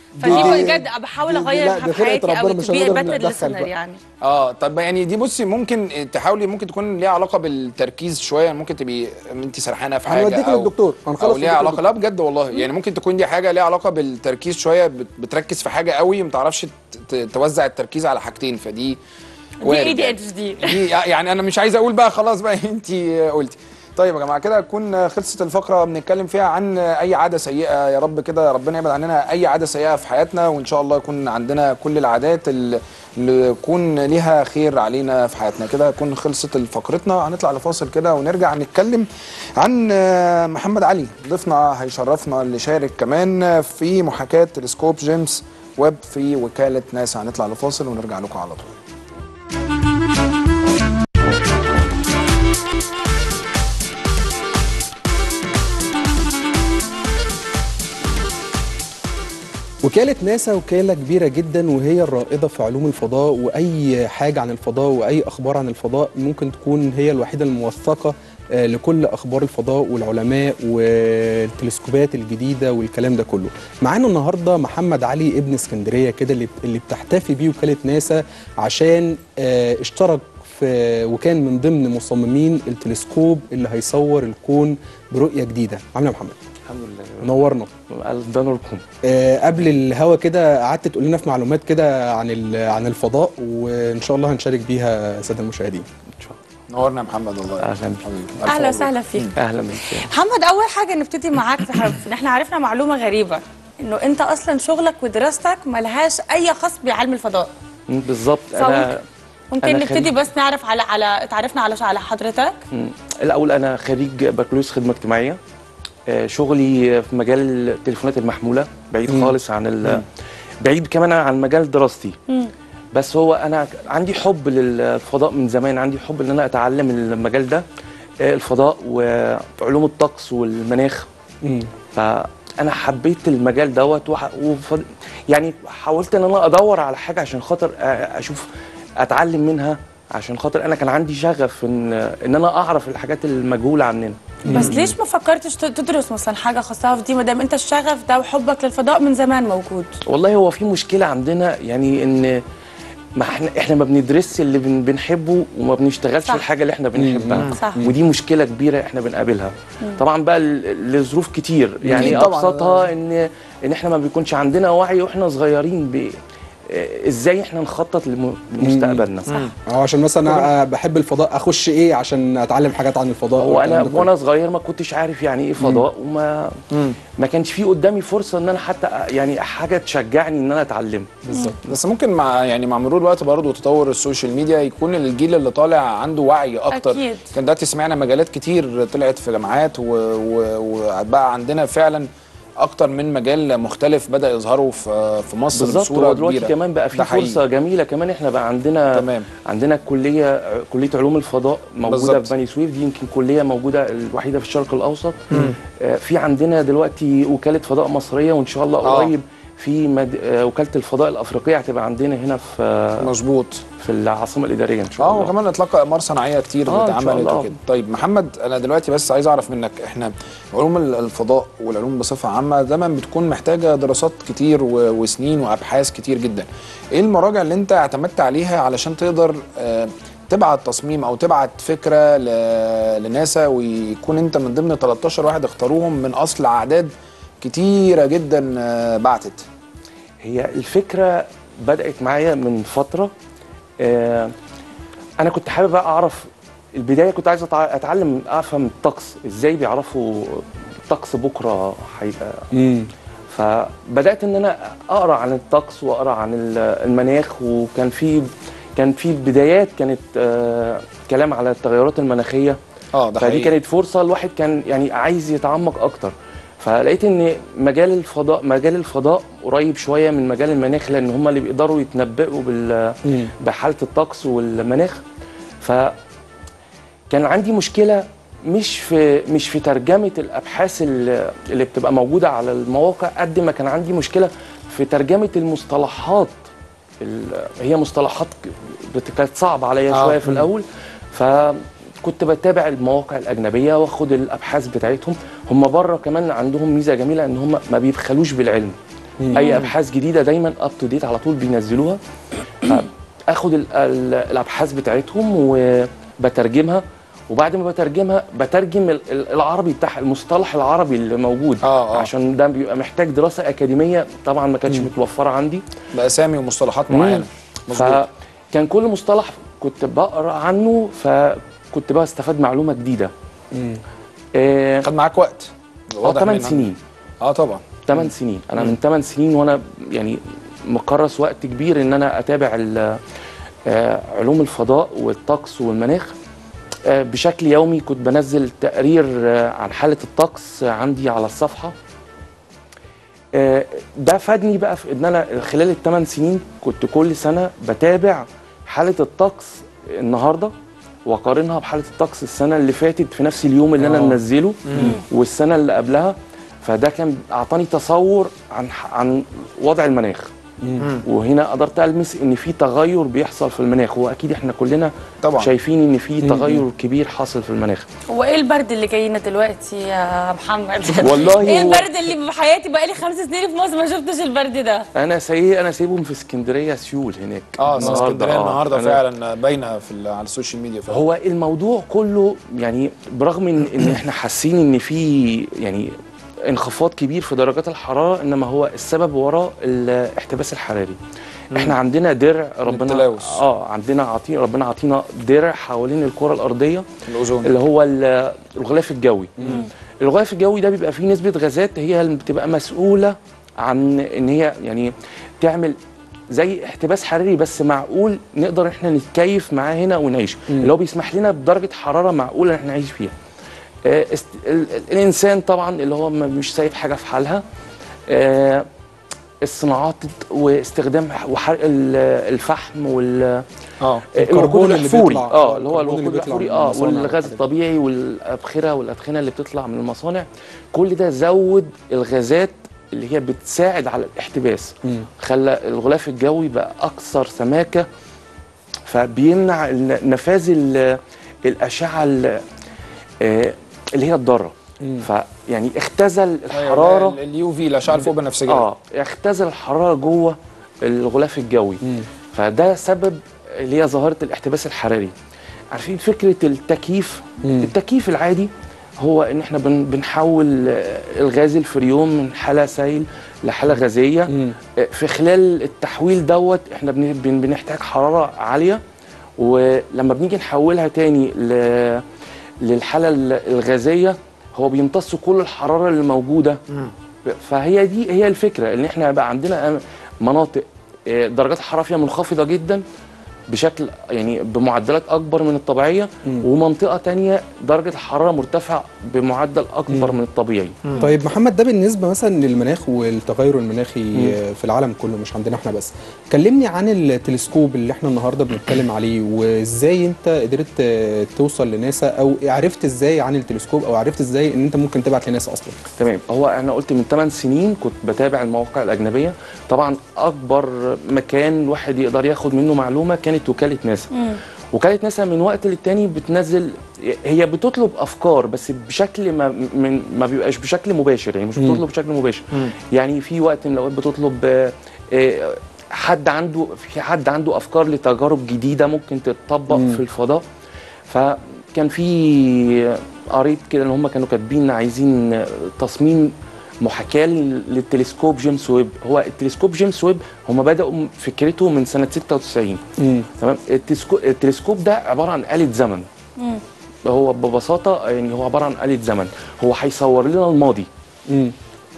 A: فدي
B: دي-
A: بجد بحاول
B: دي- دي-
A: اغير
B: لا، دي
A: في
B: خلقة
A: حياتي
B: ربنا
A: او
B: مش
A: to be a
B: هنقدر
A: better
B: ندخل
A: listener
B: بقى.
A: يعني
C: اه طب يعني دي بصي ممكن تحاولي ممكن تكون ليها علاقه بالتركيز شويه ممكن تبقي انت سرحانه في حاجه
B: هنوديك
C: او
B: للدكتور، هنخلص
C: او ليها
B: ونوديك
C: علاقه
B: للدكتور.
C: لا بجد والله يعني ممكن تكون دي حاجه ليها علاقه بالتركيز شويه بت- بتركز في حاجه قوي ما تعرفش ت- ت- توزع التركيز على حاجتين فدي
A: دي
C: وارد
A: اي دي
C: يعني.
A: اتش دي
C: دي يعني انا مش عايز اقول بقى خلاص بقى انت قلتي طيب يا جماعه كده تكون خلصت الفقره بنتكلم فيها عن اي عاده سيئه يا رب كده ربنا يبعد عننا اي عاده سيئه في حياتنا وان شاء الله يكون عندنا كل العادات اللي اللي يكون ليها خير علينا في حياتنا كده تكون خلصت فقرتنا هنطلع لفاصل كده ونرجع نتكلم عن آه، محمد علي ضيفنا هيشرفنا اللي شارك كمان في محاكاه تلسكوب جيمس ويب في وكاله ناسا هنطلع لفاصل ونرجع لكم على طول
B: وكالة ناسا وكالة كبيرة جدا وهي الرائدة في علوم الفضاء وأي حاجة عن الفضاء وأي أخبار عن الفضاء ممكن تكون هي الوحيدة الموثقة آه، لكل أخبار الفضاء والعلماء والتلسكوبات الجديدة والكلام ده كله معانا النهاردة محمد علي ابن اسكندرية كده اللي اللي بتحتفي بيه وكالة ناسا عشان آه، اشترك في وكان من ضمن مصممين التلسكوب اللي هيصور الكون برؤية جديدة عامل إيه يا محمد
J: الحمد لله
B: نورنا
J: ده نوركم
B: آه، قبل الهوا كده قعدت تقول لنا في معلومات كده عن ال- عن الفضاء وان شاء الله هنشارك بيها الساده المشاهدين
J: ان شاء
C: نورنا يا محمد والله
J: اهلا
C: حبيبي ألف
A: اهلا
C: مبروك.
A: وسهلا فيك
J: الله اهلا بك
A: محمد اول حاجه نبتدي معاك في حب ان احنا عرفنا معلومه غريبه انه انت اصلا شغلك ودراستك ملهاش اي خاص بعلم الفضاء
J: مم، بالظبط
A: فممكن-
J: انا
A: ممكن
J: أنا
A: نبتدي
J: خريج-
A: بس نعرف على على تعرفنا على على حضرتك
J: مم، الاول انا خريج بكالوريوس خدمه اجتماعيه آه، شغلي في مجال التليفونات المحموله بعيد
B: مم.
J: خالص عن ال بعيد كمان عن مجال دراستي بس هو انا عندي حب للفضاء من زمان عندي حب ان انا اتعلم المجال ده آه، الفضاء وعلوم الطقس والمناخ
B: مم.
J: فانا حبيت المجال دوت وح... وف... يعني حاولت ان انا ادور على حاجه عشان خاطر أ- اشوف اتعلم منها عشان خاطر انا كان عندي شغف ان ان انا اعرف الحاجات المجهوله عننا
A: بس ليش ما فكرتش ت- تدرس مثلا حاجه خاصه في دي ما دام انت الشغف ده وحبك للفضاء من زمان موجود
J: والله هو في مشكله عندنا يعني ان ما احنا احنا ما بندرسش اللي بن بنحبه وما بنشتغلش
A: صح.
J: في الحاجه اللي احنا بنحبها
A: صح.
J: ودي مشكله كبيره احنا بنقابلها طبعا بقى ل- لظروف كتير يعني
C: أكيد طبعاً.
J: ابسطها ان ان احنا ما بيكونش عندنا وعي واحنا صغيرين ب آه، ازاي احنا نخطط لم- لمستقبلنا
B: اه عشان مثلا أنا بحب الفضاء اخش ايه عشان اتعلم حاجات عن الفضاء
J: هو
B: والكلام
J: انا
B: ده كله.
J: وانا صغير ما كنتش عارف يعني ايه فضاء وما ما كانش في قدامي فرصه ان انا حتى يعني حاجه تشجعني ان انا اتعلم
B: بالظبط
C: بس ممكن مع يعني مع مرور الوقت برضه وتطور السوشيال ميديا يكون الجيل اللي طالع عنده وعي اكتر
A: أكيد.
C: كان دلوقتي سمعنا مجالات كتير طلعت في جامعات و- و- وبقى عندنا فعلا اكتر من مجال مختلف بدا يظهروا في في مصر
J: بالظبط
C: بصوره
J: هو دلوقتي
C: كبيره
J: كمان بقى
C: ده
J: في
C: حقيقي.
J: فرصه جميله كمان احنا بقى عندنا
C: تمام.
J: عندنا كليه كليه علوم الفضاء موجوده
C: بالظبط.
J: في بني سويف دي يمكن كليه موجوده الوحيده في الشرق الاوسط آه، في عندنا دلوقتي وكاله فضاء مصريه وان شاء الله
C: آه.
J: قريب في مد... آه، وكاله الفضاء الافريقيه هتبقى عندنا هنا في آه،
C: مظبوط
J: في العاصمه الاداريه ان شاء
C: اه
J: الله
C: وكمان اطلاق اقمار صناعيه كتير
J: آه، إن شاء
C: اتعملت
J: الله.
C: وكده طيب محمد انا دلوقتي بس عايز اعرف منك احنا علوم ال- الفضاء والعلوم بصفه عامه دايما بتكون محتاجه دراسات كتير و- وسنين وابحاث كتير جدا ايه المراجع اللي انت اعتمدت عليها علشان تقدر آه، تبعت تصميم او تبعت فكره ل- لناسا ويكون انت من ضمن 13 واحد اختاروهم من اصل اعداد كتيره جدا آه، بعتت
J: هي الفكره بدات معايا من فتره آه، انا كنت حابب اعرف البدايه كنت عايز أتع- اتعلم افهم الطقس ازاي بيعرفوا الطقس بكره هيبقى
B: مم.
J: فبدات ان انا اقرا عن الطقس واقرا عن ال- المناخ وكان في كان في بدايات كانت آه، كلام على التغيرات المناخيه
C: اه ده
J: فدي
C: حقيقي
J: كانت فرصه الواحد كان يعني عايز يتعمق اكتر فلقيت ان مجال الفضاء مجال الفضاء قريب شويه من مجال المناخ لان هم اللي بيقدروا يتنبؤوا بال
B: مم.
J: بحاله الطقس والمناخ ف كان عندي مشكله مش في مش في ترجمه الابحاث اللي اللي بتبقى موجوده على المواقع قد ما كان عندي مشكله في ترجمه المصطلحات ال- هي مصطلحات بت- كانت صعبه عليا
C: آه.
J: شويه في الاول فكنت بتابع المواقع الاجنبيه واخد الابحاث بتاعتهم هم بره كمان عندهم ميزه جميله ان هم ما بيبخلوش بالعلم
B: مم.
J: اي ابحاث جديده دايما اب تو ديت على طول بينزلوها اخد ال- ال- الابحاث بتاعتهم وبترجمها وبعد ما بترجمها بترجم ال- ال- العربي بتاع المصطلح العربي اللي موجود
C: آه، آه.
J: عشان ده بيبقى محتاج دراسه اكاديميه طبعا ما كانتش متوفره عندي
C: باسامي ومصطلحات معينه مظبوط
J: فكان كل مصطلح كنت بقرا عنه فكنت بقى استفاد معلومه جديده آه
C: خد معاك وقت واضح
J: 8
C: منها.
J: سنين
C: اه طبعا
J: 8 سنين انا من 8 سنين وانا يعني مكرس وقت كبير ان انا اتابع ال- آه، علوم الفضاء والطقس والمناخ آه، بشكل يومي كنت بنزل تقرير آه، عن حاله الطقس عندي على الصفحه آه، ده فادني بقى في ان انا خلال الثمان سنين كنت كل سنه بتابع حاله الطقس النهارده واقارنها بحاله الطقس السنه اللي فاتت في نفس اليوم اللي انا
B: آه.
J: منزله
B: مم.
J: والسنه اللي قبلها فده كان اعطاني تصور عن عن وضع المناخ وهنا قدرت المس ان في تغير بيحصل في المناخ واكيد احنا كلنا
C: طبعا.
J: شايفين ان في
B: مم.
J: تغير كبير حاصل في المناخ
A: هو ايه البرد اللي جاي لنا دلوقتي يا محمد
J: والله
A: ايه
J: هو-
A: البرد اللي في حياتي بقالي خمس سنين في مصر ما شفتش البرد ده
J: انا سايق انا سايبهم في اسكندريه سيول هناك
C: اه اسكندريه
J: آه.
C: النهارده
J: أنا-
C: فعلا باينه في ال- على السوشيال ميديا فعلا
J: هو الموضوع كله يعني برغم ان ان احنا حاسين ان في يعني انخفاض كبير في درجات الحراره انما هو السبب وراء الاحتباس الحراري احنا عندنا درع ربنا
C: التلوث.
J: اه عندنا عطي ربنا عطينا درع حوالين الكره الارضيه
C: الاوزون
J: اللي هو ال- الغلاف الجوي الغلاف الجوي ده بيبقى فيه نسبه غازات هي اللي بتبقى مسؤوله عن ان هي يعني تعمل زي احتباس حراري بس معقول نقدر احنا نتكيف معاه هنا ونعيش اللي هو بيسمح لنا بدرجه حراره معقوله ان احنا نعيش فيها آه، است... ال... ال- الانسان طبعا اللي هو ما- مش سايب حاجه في حالها آه، الصناعات واستخدام وحرق ال- الفحم وال
C: اه
B: الكربون
J: الوقود
B: اللي
J: الاحفوري
B: بيطلع-
J: اه اللي هو
B: الكربون اللي
J: الوقود
B: بيطلع
J: الاحفوري
B: من
J: اه
B: المصانع
J: والغاز
B: والحاجات دي.
J: الطبيعي والابخره والادخنه اللي بتطلع من المصانع كل ده زود الغازات اللي هي بتساعد على الاحتباس
B: مم.
J: خلى الغلاف الجوي بقى اكثر سماكه فبيمنع ال- نفاذ ال- الاشعه ال- آه، اللي هي الضاره
B: مم.
J: فيعني اختزل الحراره
C: اليو في الاشعه الفوق بنفسجيه
J: اه اختزل الحراره جوه الغلاف الجوي
B: مم.
J: فده سبب اللي هي ظاهره الاحتباس الحراري عارفين فكره التكييف
B: مم.
J: التكييف العادي هو ان احنا بن بنحول آه، الغاز الفريون من حاله سائل لحاله غازيه
B: مم.
J: آه، في خلال التحويل دوت احنا بن بن بنحتاج حراره عاليه ولما بنيجي نحولها تاني ل للحاله ال- الغازيه هو بيمتص كل الحراره اللي موجوده فهي دي هي الفكره ان احنا بقى عندنا مناطق آه، درجات الحراره فيها منخفضه جدا بشكل يعني بمعدلات اكبر من الطبيعيه
B: مم.
J: ومنطقه تانية درجه الحراره مرتفعه بمعدل اكبر
B: مم.
J: من الطبيعي
B: طيب محمد ده بالنسبه مثلا للمناخ والتغير المناخي في العالم كله مش عندنا احنا بس كلمني عن التلسكوب اللي احنا النهارده بنتكلم عليه وازاي انت قدرت آه، توصل لناسا او عرفت ازاي عن التلسكوب او عرفت ازاي ان انت ممكن تبعت لناسا اصلا
J: تمام هو انا قلت من 8 سنين كنت بتابع المواقع الاجنبيه طبعا اكبر مكان الواحد يقدر ياخد منه معلومه كانت وكاله ناسا وكاله ناسا من وقت للتاني بتنزل هي بتطلب افكار بس بشكل ما من ما بيبقاش بشكل مباشر يعني مش
B: مم.
J: بتطلب بشكل مباشر يعني في وقت من الاوقات بتطلب آه، آه، حد عنده في حد عنده افكار لتجارب جديده ممكن تتطبق
B: مم.
J: في الفضاء فكان في قريت كده ان هم كانوا كاتبين عايزين تصميم محاكاه للتلسكوب جيمس ويب هو التلسكوب جيمس ويب هم بداوا فكرته من سنه 96
B: مم.
J: تمام التلسكو- التلسكوب ده عباره عن آلة زمن هو ببساطه يعني هو عباره عن آلة زمن هو هيصور لنا الماضي
B: مم.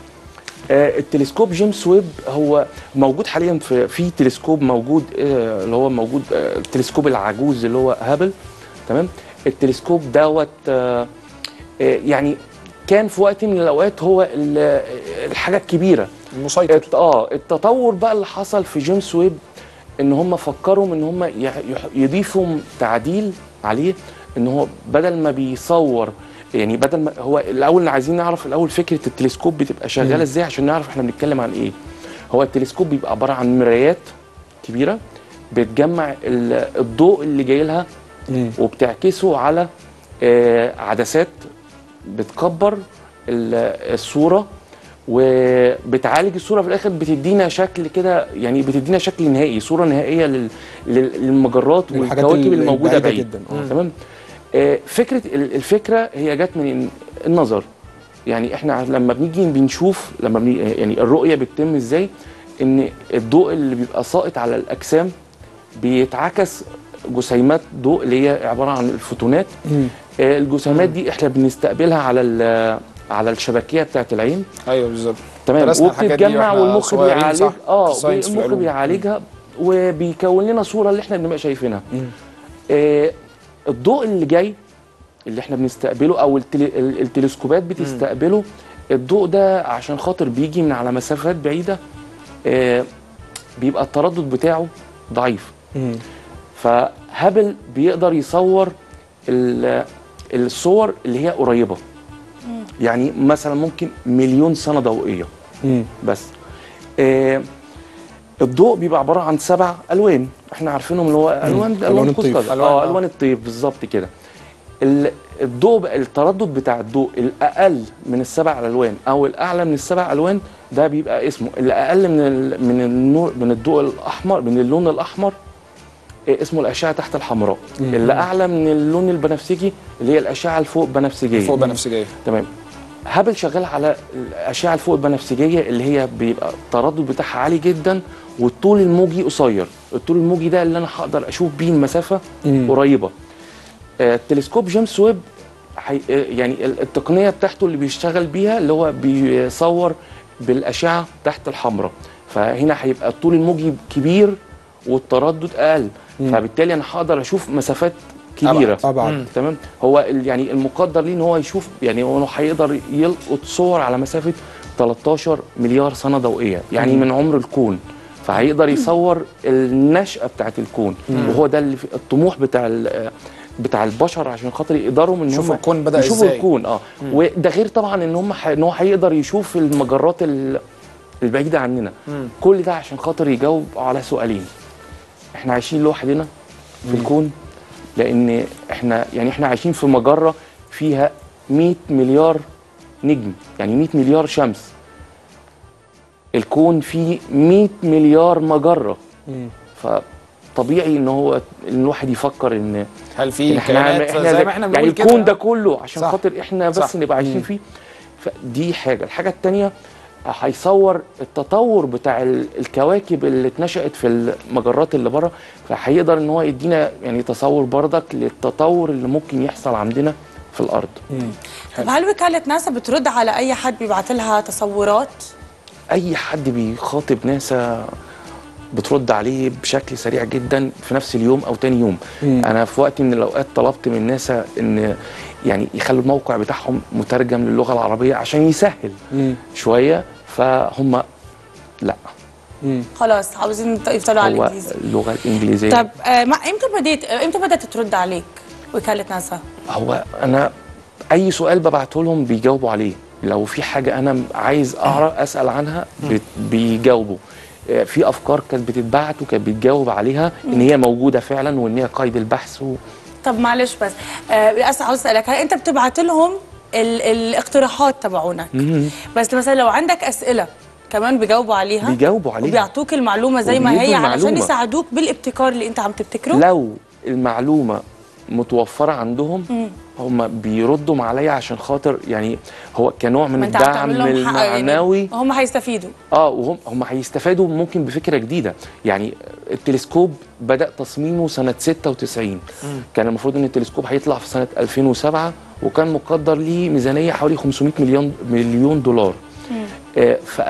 J: آه، التلسكوب جيمس ويب هو موجود حاليا في في تلسكوب موجود آه، اللي هو موجود آه، التلسكوب العجوز اللي هو هابل تمام التلسكوب دوت آه، آه، يعني كان في وقت من الاوقات هو ال- الحاجه الكبيره
C: المسيطر
J: الت- اه التطور بقى اللي حصل في جيمس ويب ان هم فكروا ان هم يح- يح- يضيفوا تعديل عليه ان هو بدل ما بيصور يعني بدل ما هو الاول عايزين نعرف الاول فكره التلسكوب بتبقى شغاله ازاي عشان نعرف احنا بنتكلم عن ايه هو التلسكوب بيبقى عباره عن مرايات كبيره بتجمع ال- الضوء اللي جاي لها
B: مم.
J: وبتعكسه على آه، عدسات بتكبر ال- الصوره وبتعالج الصوره في الاخر بتدينا شكل كده يعني بتدينا شكل نهائي صوره نهائيه لل- لل- للمجرات
B: للحاجات
J: والكواكب
B: ال-
J: الموجوده
B: البعيدة
J: بعيد
B: جدا، آه.
J: تمام آه، فكره ال- الفكره هي جت من النظر يعني احنا لما بنيجي بنشوف لما بني يعني الرؤيه بتتم ازاي ان الضوء اللي بيبقى ساقط على الاجسام بيتعكس جسيمات ضوء اللي هي عباره عن الفوتونات آه، الجسيمات دي احنا بنستقبلها على ال- على الشبكيه بتاعت العين
C: ايوه بالظبط
J: تمام
C: درسنا الحاجات دي
J: وبتتجمع
C: واحنا
J: والمخ
C: صغيرين،
J: بيعالج
C: صح؟
J: اه
C: في الساينس في
J: المخ
C: العلوم.
J: بيعالجها وبيكون لنا صوره اللي احنا بنبقى شايفينها آه الضوء اللي جاي اللي احنا بنستقبله او التلي ال- التلسكوبات بتستقبله الضوء ده عشان خاطر بيجي من على مسافات بعيده آه بيبقى التردد بتاعه ضعيف فهابل بيقدر يصور ال- الصور اللي هي قريبه يعني مثلا ممكن مليون سنه ضوئيه بس آه الضوء بيبقى عباره عن سبع الوان احنا عارفينهم اللي هو الوان
B: ألوان
J: الوان
B: الطيف.
J: قوس قزح.
C: ألوان،
J: اه
C: آه.
J: الوان الطيف بالظبط كده ال- الضوء بقى التردد بتاع الضوء الاقل من السبع الوان او الاعلى من السبع الوان ده بيبقى اسمه الاقل من ال- من النور من الضوء الاحمر من اللون الاحمر إيه اسمه الاشعه تحت الحمراء اللي اعلى من اللون البنفسجي اللي هي الاشعه الفوق بنفسجيه
C: فوق بنفسجيه
J: تمام هابل شغال على الاشعه الفوق البنفسجيه اللي هي بيبقى التردد بتاعها عالي جدا والطول الموجي قصير الطول الموجي ده اللي انا هقدر اشوف بيه المسافه قريبه آه، تلسكوب جيمس ويب حي... آه، يعني ال- التقنيه بتاعته اللي بيشتغل بيها اللي هو بيصور بالاشعه تحت الحمراء فهنا هيبقى الطول الموجي كبير والتردد اقل فبالتالي انا هقدر اشوف مسافات كبيره
B: أبعد.
J: تمام هو ال- يعني المقدر ليه ان هو يشوف يعني هو هيقدر يلقط صور على مسافه 13 مليار سنه ضوئيه يعني من عمر الكون فهيقدر يصور النشأة بتاعت الكون وهو ده اللي في الطموح بتاع ال- بتاع البشر عشان خاطر يقدروا ان
C: يشوفوا
J: هم
C: الكون بدأ
J: يشوفوا
C: إزاي.
J: الكون اه وده غير طبعا ان هم ح... ان هو هيقدر يشوف المجرات ال- البعيده عننا كل ده عشان خاطر يجاوب على سؤالين احنا عايشين لوحدنا في الكون لان احنا يعني احنا عايشين في مجره فيها 100 مليار نجم يعني 100 مليار شمس الكون فيه 100 مليار مجره فطبيعي ان هو ان الواحد يفكر ان
C: هل في
J: إن
C: كائنات زي ما احنا
J: يعني
C: بنقول كده
J: الكون ده كله عشان
C: صح.
J: خاطر احنا بس
C: صح.
J: نبقى عايشين فيه فدي حاجه الحاجه الثانيه هيصور التطور بتاع ال- الكواكب اللي اتنشأت في المجرات اللي بره فهيقدر ان هو يدينا يعني تصور بردك للتطور اللي ممكن يحصل عندنا في الارض
A: طب هل وكاله ناسا بترد على اي حد بيبعت لها تصورات
J: اي حد بيخاطب ناسا بترد عليه بشكل سريع جدا في نفس اليوم او تاني يوم
B: مم.
J: انا في وقت من الاوقات طلبت من ناسا ان يعني يخلوا الموقع بتاعهم مترجم للغه العربيه عشان يسهل
B: مم.
J: شويه فهم لا
B: مم.
A: خلاص عاوزين يفضلوا على
J: هو
A: الانجليزي
J: اللغه الانجليزيه
A: طب آه مع امتى بديت آه، امتى بدات ترد عليك وكاله ناسا
J: هو انا اي سؤال ببعته لهم بيجاوبوا عليه لو في حاجه انا عايز اعرف اسال عنها بت- بيجاوبوا آه، في افكار كانت بتتبعت وكانت بتجاوب عليها ان هي موجوده فعلا وان هي قيد البحث و...
A: طب معلش بس آه بس عاوز اسالك هل انت بتبعت لهم ال الاقتراحات تبعونك بس مثلا لو عندك اسئله كمان بيجاوبوا عليها
J: بيجاوبوا عليها
A: وبيعطوك المعلومه زي ما
J: وبيدوا
A: هي علشان
J: المعلومة.
A: يساعدوك بالابتكار اللي انت عم تبتكره
J: لو المعلومه متوفره عندهم هم بيردوا عليا عشان خاطر يعني هو كنوع من
A: ما انت
J: الدعم
A: هتعمل لهم حق يعني
J: المعنوي
A: هم هيستفيدوا
J: اه وهم هم هيستفادوا ممكن بفكره جديده يعني التلسكوب بدا تصميمه سنه 96 كان المفروض ان التلسكوب هيطلع في سنه 2007 وكان مقدر ليه ميزانيه حوالي 500 مليون مليون دولار آه في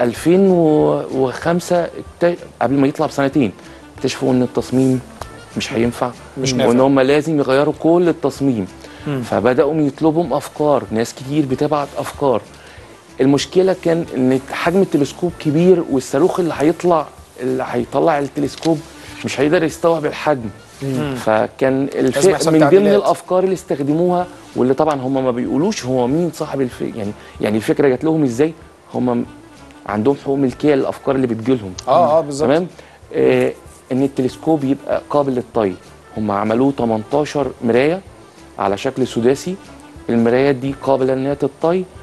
J: 2005 اكت- قبل ما يطلع بسنتين اكتشفوا ان التصميم مش هينفع
C: مش نافع.
J: وان هم لازم يغيروا كل التصميم فبداوا يطلبوا افكار ناس كتير بتبعت افكار المشكله كان ان حجم التلسكوب كبير والصاروخ اللي هيطلع اللي هيطلع التلسكوب مش هيقدر يستوعب الحجم فكان
C: لازم
J: الف...
C: يحصل
J: من ضمن
C: تعديلات.
J: الافكار اللي استخدموها واللي طبعا هم ما بيقولوش هو مين صاحب الف... يعني يعني الفكره جات لهم ازاي هم عندهم حقوق ملكيه للافكار اللي بتجيلهم
C: اه اه بالظبط
J: تمام آه ان التلسكوب يبقى قابل للطي هم عملوه 18 مرايه على شكل سداسي المرايات دي قابله ان هي تطي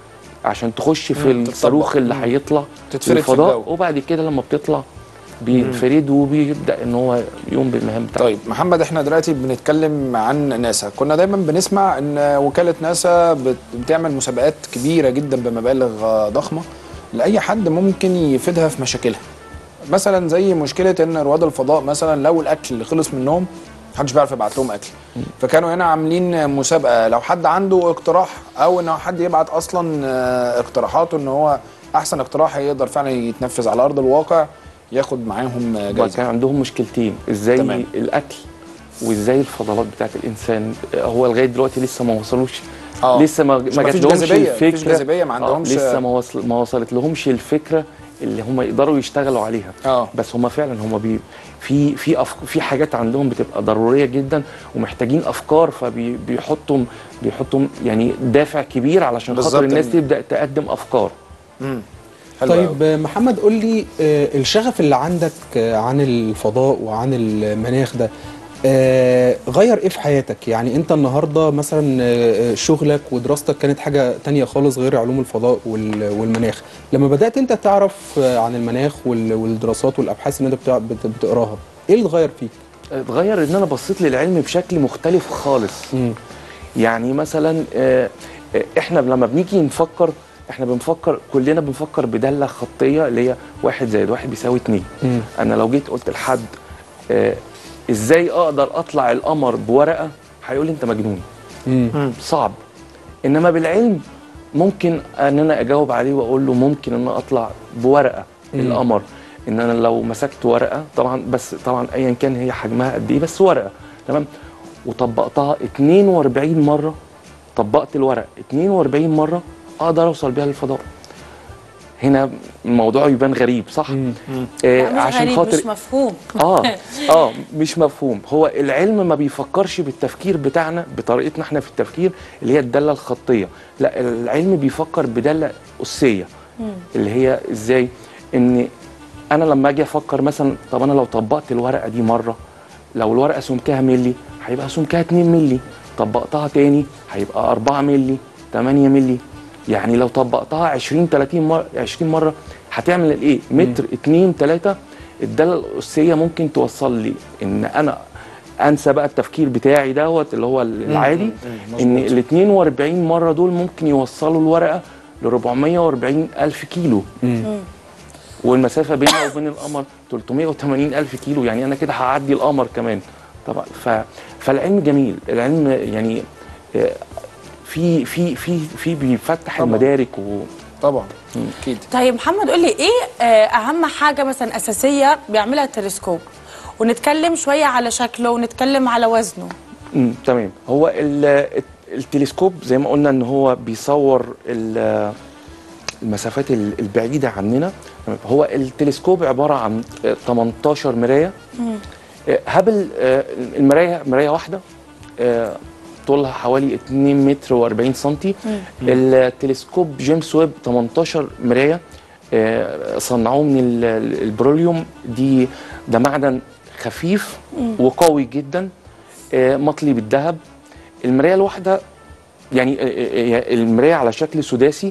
J: عشان تخش في
C: مم،
J: الصاروخ
C: تتطبق.
J: اللي
C: مم.
J: هيطلع
C: تتفرد في
J: للفضاء
C: الجو.
J: وبعد كده لما بتطلع بينفرد وبيبدا ان هو يقوم بالمهام بتاعته
C: طيب محمد احنا دلوقتي بنتكلم عن ناسا كنا دايما بنسمع ان وكاله ناسا بت- بتعمل مسابقات كبيره جدا بمبالغ ضخمه لاي حد ممكن يفيدها في مشاكلها مثلا زي مشكله ان رواد الفضاء مثلا لو الاكل اللي خلص منهم محدش بيعرف يبعت لهم اكل فكانوا هنا عاملين مسابقه لو حد عنده اقتراح او ان حد يبعت اصلا آه، اقتراحاته ان هو احسن اقتراح يقدر فعلا يتنفذ على ارض الواقع ياخد معاهم
J: وكان
C: جايزه
J: عندهم مشكلتين ازاي
C: تمام.
J: الاكل وازاي الفضلات بتاعت الانسان هو لغايه دلوقتي لسه ما وصلوش
C: آه.
J: لسه ما
C: مش
J: ما
C: مفيش
J: جاتلهمش
C: جاذبية، مفيش
J: الفكره
C: جاذبية، ما
J: آه،
C: عندهمش-
J: لسه ما وصل ما وصلت لهمش الفكره اللي هم يقدروا يشتغلوا عليها
C: اه
J: بس هم فعلا هم بي في في أف في حاجات عندهم بتبقى ضروريه جدا ومحتاجين افكار فبيحطوا بيحطوا يعني دافع كبير علشان
C: بالظبط.
J: خاطر الناس تبدا تقدم افكار
C: امم حلو
B: طيب آه، محمد قول لي آه، الشغف اللي عندك آه، عن الفضاء وعن المناخ ده آه، غير ايه في حياتك يعني انت النهارده مثلا آه، آه، شغلك ودراستك كانت حاجه تانية خالص غير علوم الفضاء وال- والمناخ لما بدات انت تعرف آه، عن المناخ وال- والدراسات والابحاث اللي انت بتاع- بت- بتقراها ايه اللي اتغير فيك
J: اتغير ان انا بصيت للعلم بشكل مختلف خالص يعني مثلا آه، آه، احنا لما بنيجي نفكر احنا بنفكر كلنا بنفكر بداله خطيه اللي هي واحد زائد واحد بيساوي اتنين
B: مم.
J: انا لو جيت قلت لحد آه، ازاي اقدر اطلع القمر بورقه هيقول لي انت مجنون
B: مم.
J: صعب انما بالعلم ممكن ان انا اجاوب عليه واقول له ممكن ان أنا اطلع بورقه
B: مم.
J: القمر ان انا لو مسكت ورقه طبعا بس طبعا ايا كان هي حجمها قد ايه بس ورقه تمام وطبقتها 42 مره طبقت الورق 42 مره اقدر اوصل بيها للفضاء هنا الموضوع يبان غريب صح
B: مم.
J: آه
A: لا، مش
J: عشان
A: غريب
J: خاطر
A: مش مفهوم
J: اه اه مش مفهوم هو العلم ما بيفكرش بالتفكير بتاعنا بطريقتنا احنا في التفكير اللي هي الداله الخطيه لا العلم بيفكر بداله اسيه اللي هي ازاي ان انا لما اجي افكر مثلا طب انا لو طبقت الورقه دي مره لو الورقه سمكها ملي هيبقى سمكها 2 ملي طبقتها تاني هيبقى 4 ملي 8 ملي يعني لو طبقتها 20 30 مره 20 مره هتعمل ايه متر 2 3 الداله الاسيه ممكن توصل لي ان انا انسى بقى التفكير بتاعي دوت اللي هو العادي ان ال 42 مره دول ممكن يوصلوا الورقه ل 440 الف كيلو والمسافه بيننا وبين القمر 380 الف كيلو يعني انا كده هعدي القمر كمان طبعا ف... فالعلم جميل العلم يعني آه، في في في في بيفتح
C: طبعاً.
J: المدارك و...
C: طبعا اكيد
A: طيب محمد قول لي ايه آه، اهم حاجه مثلا اساسيه بيعملها التلسكوب ونتكلم شويه على شكله ونتكلم على وزنه
J: مم. تمام هو ال- التلسكوب زي ما قلنا ان هو بيصور ال- المسافات ال- البعيده عننا تمام. هو التلسكوب عباره عن آه، 18 مرايه آه، هابل آه، المرايه مرايه واحده آه، طولها حوالي 2 متر و40 سنتي التلسكوب جيمس ويب 18 مرايه آه، صنعوه من ال- ال- البروليوم دي ده معدن خفيف وقوي جدا آه، مطلي بالذهب المرايه الواحده يعني آه، آه، آه، المرايه على شكل سداسي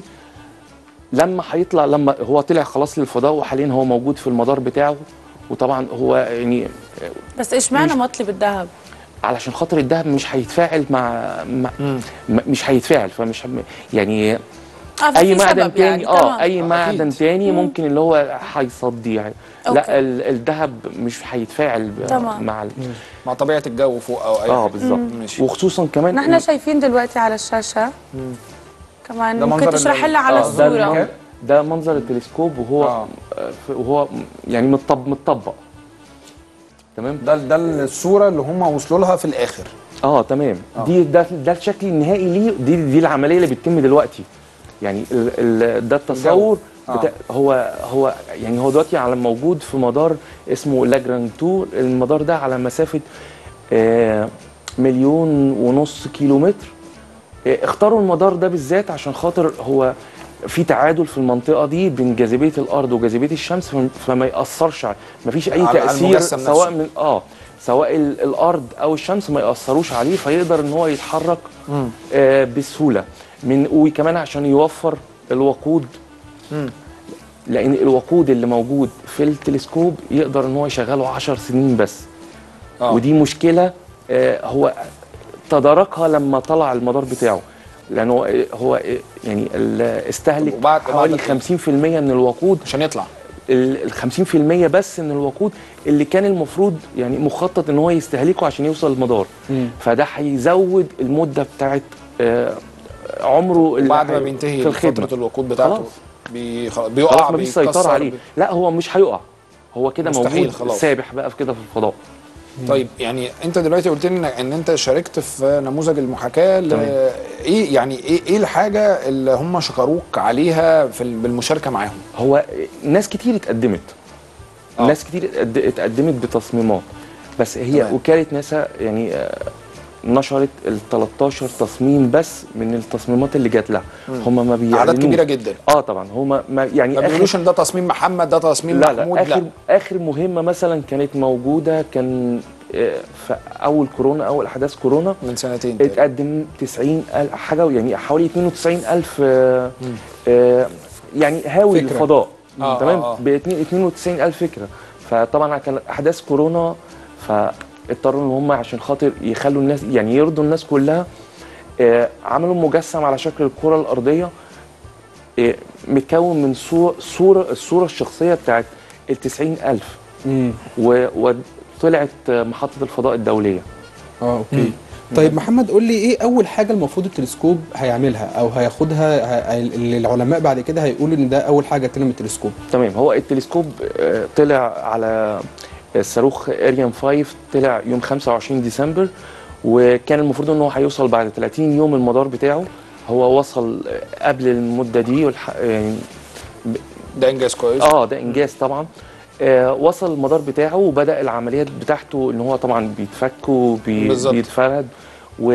J: لما هيطلع لما هو طلع خلاص للفضاء وحاليا هو موجود في المدار بتاعه وطبعا هو يعني آه،
A: بس اشمعنى مطلي بالذهب
J: علشان خاطر الذهب مش هيتفاعل مع, مع م- مش هيتفاعل فمش هم- يعني
A: اه في
J: اي معدن
A: سبب
J: تاني
A: يعني.
J: اه
A: تمام.
J: اي معدن
C: أكيد.
J: تاني ممكن اللي هو هيصدي يعني
A: أوكي.
J: لا ال- الذهب مش هيتفاعل ب-
A: تمام.
J: مع ال-
C: مع طبيعه الجو فوق او اي
J: اه
C: حاجة.
J: بالظبط
C: ماشي
J: وخصوصا كمان
A: نحن
J: إن-
A: شايفين دلوقتي على الشاشه كمان
C: ده
A: ممكن
C: منظر
A: تشرح
C: ال-
A: لنا على
C: آه،
J: ده,
A: الصوره
J: المنظر ده منظر التلسكوب وهو
C: آه.
J: آه. وهو يعني متطب متطبق تمام
C: ده ده الصوره اللي هم وصلوا لها في الاخر
J: اه تمام
C: آه.
J: دي ده ده الشكل النهائي ليه دي دي العمليه اللي بتتم دلوقتي يعني ال ال ده التصور
C: آه.
J: بتاع هو هو يعني هو دلوقتي على موجود في مدار اسمه لاجرانج 2 المدار ده على مسافه آه مليون ونص كيلو متر آه اختاروا المدار ده بالذات عشان خاطر هو في تعادل في المنطقه دي بين جاذبيه الارض وجاذبيه الشمس فم- فما ياثرش ع- ما فيش اي
C: على- على
J: تاثير
C: المجسم
J: سواء
C: نفسه.
J: من اه سواء ال- الارض او الشمس ما ياثروش عليه فيقدر ان هو يتحرك آه بسهوله من وكمان عشان يوفر الوقود لان الوقود اللي موجود في التلسكوب يقدر ان هو يشغله 10 سنين بس
C: آه.
J: ودي مشكله آه، هو تداركها لما طلع المدار بتاعه لانه هو- هو يعني ال- استهلك
C: وبعد-
J: حوالي
C: بعد-
J: 50% من الوقود
C: عشان يطلع
J: ال ال 50% بس من الوقود اللي كان المفروض يعني مخطط ان هو يستهلكه عشان يوصل المدار فده هيزود المده بتاعت آه، عمره اللي
C: بعد ما
J: هي-
C: بينتهي
J: في الخدمه
C: فتره الوقود بتاعته
J: خلاص.
C: بي... خ-
J: خلاص
C: بيقع
J: مفيش سيطره
C: بيتكسر،
J: عليه
C: بي-
J: لا هو مش هيقع هو كده
C: مستحيل
J: موجود
C: خلاص.
J: سابح بقى في كده في الفضاء
C: طيب يعني انت دلوقتي قلت لي إن- ان انت شاركت في نموذج المحاكاه ل-
J: تمام.
C: ايه يعني ايه ايه الحاجه اللي هم شكروك عليها في ال- بالمشاركه معاهم
J: هو ناس كتير اتقدمت
C: آه.
J: ناس كتير اتقد- اتقدمت بتصميمات بس هي
C: تمام.
J: وكاله ناسا يعني آه، نشرت ال 13 تصميم بس من التصميمات اللي جات لها هم ما بيعلنوش
C: اعداد كبيره جدا
J: اه طبعا هم ما يعني
C: ما بيقولوش ان ده تصميم محمد ده تصميم
J: لا لا
C: محمود
J: اخر
C: لا
J: اخر مهمه مثلا كانت موجوده كان آه، في اول كورونا اول احداث كورونا
C: من سنتين تقريبا.
J: اتقدم 90 ألف حاجه يعني حوالي 92 الف آه، آه، يعني هاوي
B: فكرة.
J: الفضاء
C: آه،
J: تمام
C: آه، آه.
J: ب 92 الف فكره فطبعا كان احداث كورونا فاضطروا ان هم عشان خاطر يخلوا الناس يعني يرضوا الناس كلها آه، عملوا مجسم على شكل الكره الارضيه آه، متكون من صور صوره الصوره الشخصيه بتاعت ال 90 الف
B: امم
J: و- وطلعت آه، محطه الفضاء الدوليه
B: اه اوكي طيب محمد قول لي ايه اول حاجه المفروض التلسكوب هيعملها او هياخدها ه- اللي العلماء بعد كده هيقولوا ان ده اول حاجه تنم التلسكوب
J: تمام هو التلسكوب آه، طلع على الصاروخ اريان 5 طلع يوم 25 ديسمبر وكان المفروض ان هو هيوصل بعد 30 يوم المدار بتاعه هو وصل آه، قبل المده دي والح... يعني
C: ده انجاز كويس
J: اه ده انجاز طبعا آه وصل المدار بتاعه وبدا العمليات بتاعته ان هو طبعا بيتفك
C: بالظبط.
J: وبيتفرد و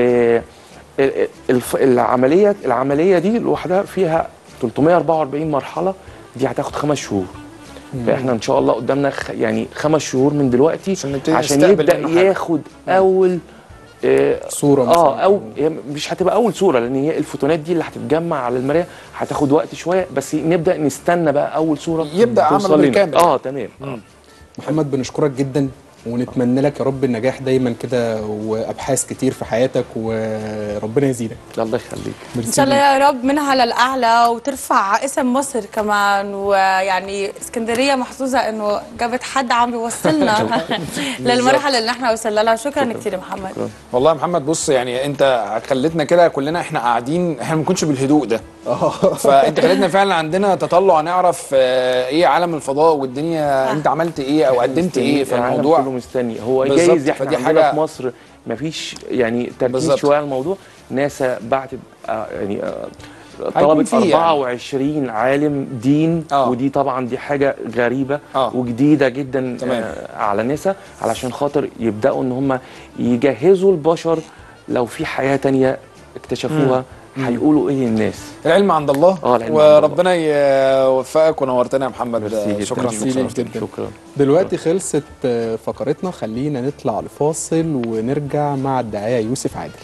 J: ال- الف- العمليه العمليه دي لوحدها فيها 344 مرحله دي هتاخد خمس شهور فاحنا ان شاء الله قدامنا خ... يعني خمس شهور من دلوقتي
C: عشان نبتدي
J: عشان
C: نستقبل
J: يبدا
C: منه حاجة.
J: ياخد اول آه
B: صوره مثلا
J: اه او هي مش هتبقى اول صوره لان هي الفوتونات دي اللي هتتجمع على المرايه هتاخد وقت شويه بس نبدا نستنى بقى اول صوره
C: يبدأ
J: توصل
C: عمله
J: لنا.
C: بالكامل.
J: اه تمام آه.
B: محمد بنشكرك جدا ونتمنى لك يا رب النجاح دايما كده وابحاث كتير في حياتك وربنا يزيدك
J: الله يخليك
B: ميرسي
A: ان شاء الله
B: ليك.
A: يا رب منها للاعلى وترفع اسم مصر كمان ويعني اسكندريه محظوظه انه جابت حد عم بيوصلنا للمرحله اللي احنا وصلنا لها شكرا كثير محمد
C: والله يا محمد بص يعني انت خلتنا كده كلنا احنا قاعدين احنا ما كناش بالهدوء ده فانت خلتنا فعلا عندنا تطلع نعرف آه، ايه عالم الفضاء والدنيا انت عملت ايه او قدمت ايه في
J: العالم
C: الموضوع
J: كله مستني هو
C: بالظبط،
J: جايز احنا
C: فدي
J: عندنا
C: حاجة-
J: في مصر مفيش يعني تركيز
C: بالظبط.
J: شويه على الموضوع ناسا بعتت آه يعني آه
C: هيكون
J: طلبت
C: فيه يعني.
J: 24 عالم دين
C: آه.
J: ودي طبعا دي حاجه غريبه
C: آه.
J: وجديده جدا
C: تمام.
J: آه على ناسا علشان خاطر يبداوا ان هم يجهزوا البشر لو في حياه تانية اكتشفوها هيقولوا ايه للناس
C: العلم عند الله
J: اه العلم عند الله.
C: وربنا يوفقك ونورتنا يا محمد
J: ميرسي جدا.
C: شكرا
B: ميرسي ليك
C: شكرا
B: جدا.
J: شكرا
B: دلوقتي خلصت آه، فقرتنا خلينا نطلع لفاصل ونرجع مع الداعيه يوسف عادل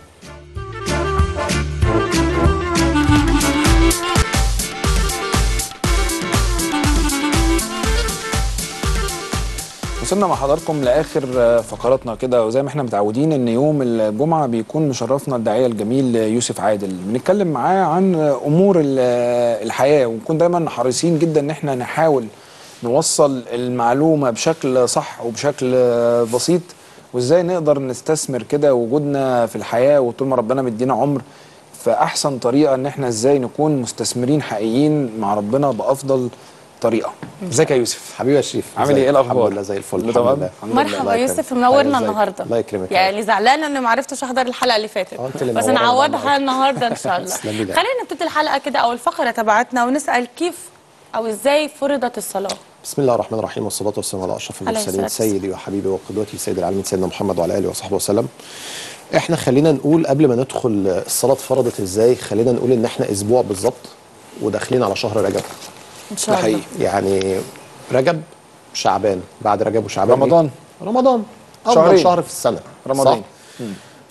C: وصلنا مع حضراتكم لاخر آه، فقراتنا كده وزي ما احنا متعودين ان يوم الجمعه بيكون مشرفنا الداعيه الجميل يوسف عادل بنتكلم معاه عن امور ال- الحياه ونكون دايما حريصين جدا ان احنا نحاول نوصل المعلومه بشكل صح وبشكل آه، بسيط وازاي نقدر نستثمر كده وجودنا في الحياه وطول ما ربنا مدينا عمر فاحسن طريقه ان احنا ازاي نكون مستثمرين حقيقيين مع ربنا بافضل طريقه ازيك يا يوسف
K: حبيبي يا شريف
C: عامل
K: ازيك؟
C: ايه؟ إيه الأخبار؟
K: الحمد لله زي الفل
C: كله
K: الحمد
C: تمام؟
K: لله
C: الحمد لله.
A: مرحبا
K: الله
A: يوسف
K: يكرمك.
A: منورنا
K: ازيك؟
A: النهارده
K: الله يكرمك
A: يعني زعلانه اني ما عرفتش احضر الحلقه اللي فاتت
K: اه، انت اللي
A: بس
K: منورة
A: نعوضها
K: معاك.
A: النهارده ان شاء الله
K: تسلمي لي.
A: خلينا نبتدي الحلقه كده او الفقره تبعتنا ونسال كيف او ازاي فرضت الصلاه
K: بسم الله الرحمن الرحيم والصلاة والسلام على أشرف
A: عليه
K: المرسلين
A: الصلاة والسلام.
K: سيدي وحبيبي وقدوتي سيد العالمين سيدنا محمد وعلى آله وصحبه وسلم احنا خلينا نقول قبل ما ندخل الصلاة اتفرضت ازاي خلينا نقول ان احنا اسبوع بالظبط وداخلين على شهر رجب
A: ان شاء الله
K: يعني رجب شعبان بعد رجب وشعبان
C: رمضان.
K: إيه؟ رمضان
C: شهرين.
K: افضل شهر في السنة
C: رمضان.
K: صح؟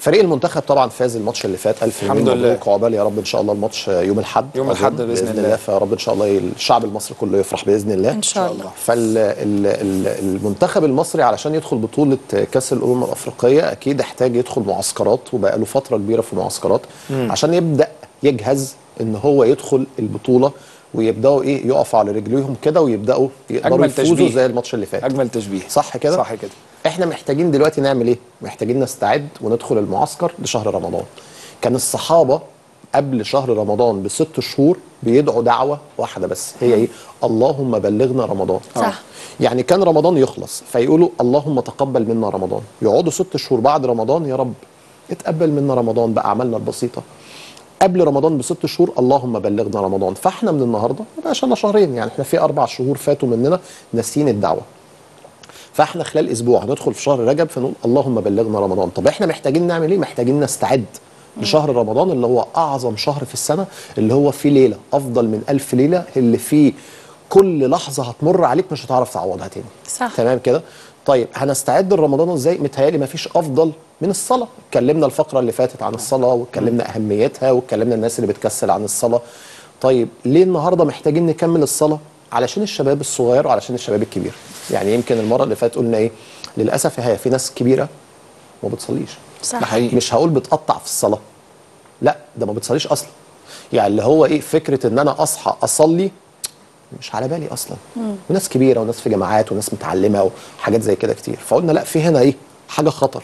K: فريق المنتخب طبعا فاز الماتش اللي فات الف
C: الحمد
K: مليون
C: لله.
K: مبروك عقبال يا رب ان شاء الله الماتش يوم الاحد
C: يوم
K: أظن
C: الأحد بإذن الله.
K: فيا رب ان شاء الله الشعب المصري كله يفرح باذن الله
A: ان شاء الله
K: فالمنتخب المصري علشان يدخل بطوله كاس الامم الافريقيه اكيد احتاج يدخل معسكرات وبقى له فتره كبيره في معسكرات
C: مم.
K: عشان يبدا يجهز ان هو يدخل البطوله ويبداوا ايه يقفوا على رجليهم كده ويبداوا يقدروا
C: أجمل
K: يفوزوا
C: تشبيه.
K: زي الماتش اللي فات
C: اجمل تشبيه
K: صح كده
C: صح كده
K: احنا محتاجين دلوقتي نعمل ايه محتاجين نستعد وندخل المعسكر لشهر رمضان كان الصحابه قبل شهر رمضان بست شهور بيدعوا دعوه واحده بس هي ايه اللهم بلغنا رمضان
A: صح.
K: يعني كان رمضان يخلص فيقولوا اللهم تقبل منا رمضان يقعدوا ست شهور بعد رمضان يا رب اتقبل منا رمضان باعمالنا البسيطه قبل رمضان بست شهور اللهم بلغنا رمضان فاحنا من النهارده ما بقاش لنا شهرين يعني احنا في اربع شهور فاتوا مننا ناسيين الدعوه فاحنا خلال اسبوع هندخل في شهر رجب فنقول اللهم بلغنا رمضان طب احنا محتاجين نعمل ايه محتاجين نستعد لشهر رمضان اللي هو اعظم شهر في السنه اللي هو فيه ليله افضل من ألف ليله اللي فيه كل لحظه هتمر عليك مش هتعرف تعوضها تاني
A: صح
K: تمام كده طيب هنستعد لرمضان ازاي متهيألي مفيش افضل من الصلاه اتكلمنا الفقره اللي فاتت عن الصلاه واتكلمنا اهميتها واتكلمنا الناس اللي بتكسل عن الصلاه طيب ليه النهارده محتاجين نكمل الصلاه علشان الشباب الصغير وعلشان الشباب الكبير يعني يمكن المره اللي فاتت قلنا ايه للاسف هي في ناس كبيره ما بتصليش
A: صح
C: ده حقيقي
K: مش هقول بتقطع في الصلاه لا ده ما بتصليش اصلا يعني اللي هو ايه فكره ان انا اصحى اصلي مش على بالي اصلا وناس كبيره وناس في جامعات وناس متعلمه وحاجات زي كده كتير فقلنا لا في هنا ايه حاجه خطر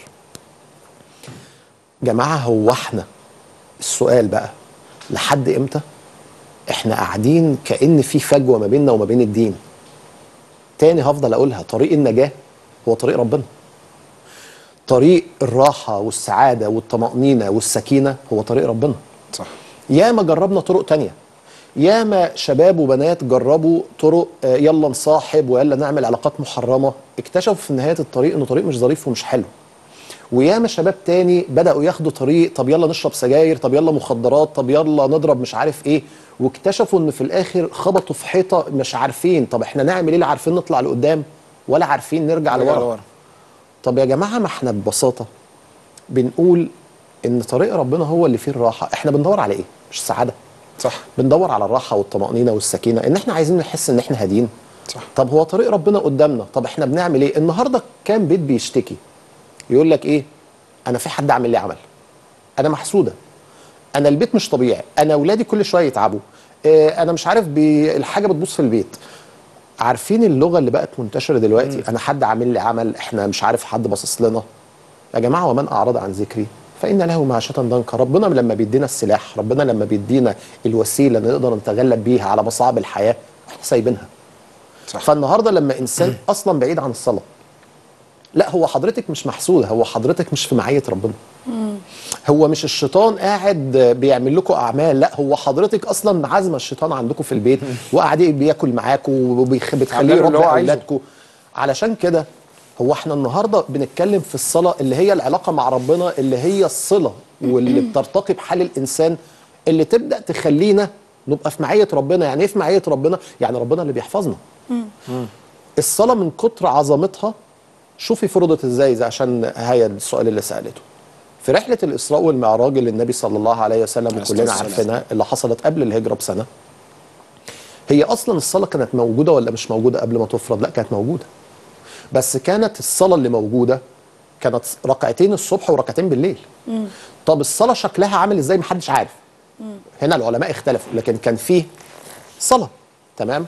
K: جماعه هو احنا السؤال بقى لحد امتى احنا قاعدين كان في فجوه ما بيننا وما بين الدين تاني هفضل اقولها طريق النجاه هو طريق ربنا طريق الراحه والسعاده والطمانينه والسكينه هو طريق ربنا
C: صح
K: ياما جربنا طرق تانية ياما شباب وبنات جربوا طرق آه، يلا نصاحب ويلا نعمل علاقات محرمة اكتشفوا في نهاية الطريق انه طريق مش ظريف ومش حلو وياما شباب تاني بدأوا ياخدوا طريق طب يلا نشرب سجاير طب يلا مخدرات طب يلا نضرب مش عارف ايه واكتشفوا ان في الاخر خبطوا في حيطة مش عارفين طب احنا نعمل ايه لا عارفين نطلع لقدام ولا عارفين نرجع
C: نرجع
K: لورا
C: لورا.
K: طب يا جماعة ما احنا ببساطة بنقول ان طريق ربنا هو اللي فيه الراحة احنا بندور على ايه مش السعادة
C: صح
K: بندور على الراحه والطمانينه والسكينه ان احنا عايزين نحس ان احنا هاديين
C: صح
K: طب هو طريق ربنا قدامنا طب احنا بنعمل ايه النهارده كام بيت بيشتكي يقول لك ايه انا في حد عامل لي عمل انا محسوده انا البيت مش طبيعي انا اولادي كل شويه يتعبوا اه انا مش عارف بي الحاجه بتبوظ في البيت عارفين اللغه اللي بقت منتشره دلوقتي انا حد عامل لي عمل احنا مش عارف حد باصص لنا يا جماعه ومن اعرض عن ذكري فان له معيشه ضنكا ربنا لما بيدينا السلاح ربنا لما بيدينا الوسيله اللي نقدر نتغلب بيها على مصاعب الحياه احنا سايبينها
C: صح.
K: فالنهارده لما انسان اصلا بعيد عن الصلاه لا هو حضرتك مش محسوده هو حضرتك مش في معيه ربنا هو مش الشيطان قاعد بيعمل لكم اعمال لا هو حضرتك اصلا عازمه الشيطان عندكم في البيت وقاعد بياكل معاكم وبتخليه
C: عامل له اللي
K: يربي
C: هو عايزه.
K: اولادكم علشان كده هو احنا النهارده بنتكلم في الصلاه اللي هي العلاقه مع ربنا اللي هي الصله واللي بترتقي بحال الانسان اللي تبدا تخلينا نبقى في معيه ربنا يعني ايه في معيه ربنا يعني ربنا اللي بيحفظنا الصلاه من كتر عظمتها شوفي فرضت ازاي زي عشان هي السؤال اللي سالته في رحله الاسراء والمعراج اللي النبي صلى الله عليه وسلم
C: عليه
K: وكلنا
C: الصلاة والسلام.
K: عارفينها اللي حصلت قبل الهجره بسنه هي اصلا الصلاه كانت موجوده ولا مش موجوده قبل ما تفرض لا كانت موجوده بس كانت الصلاه اللي موجوده كانت ركعتين الصبح وركعتين بالليل طب الصلاه شكلها عامل ازاي محدش عارف هنا العلماء اختلفوا لكن كان فيه صلاه تمام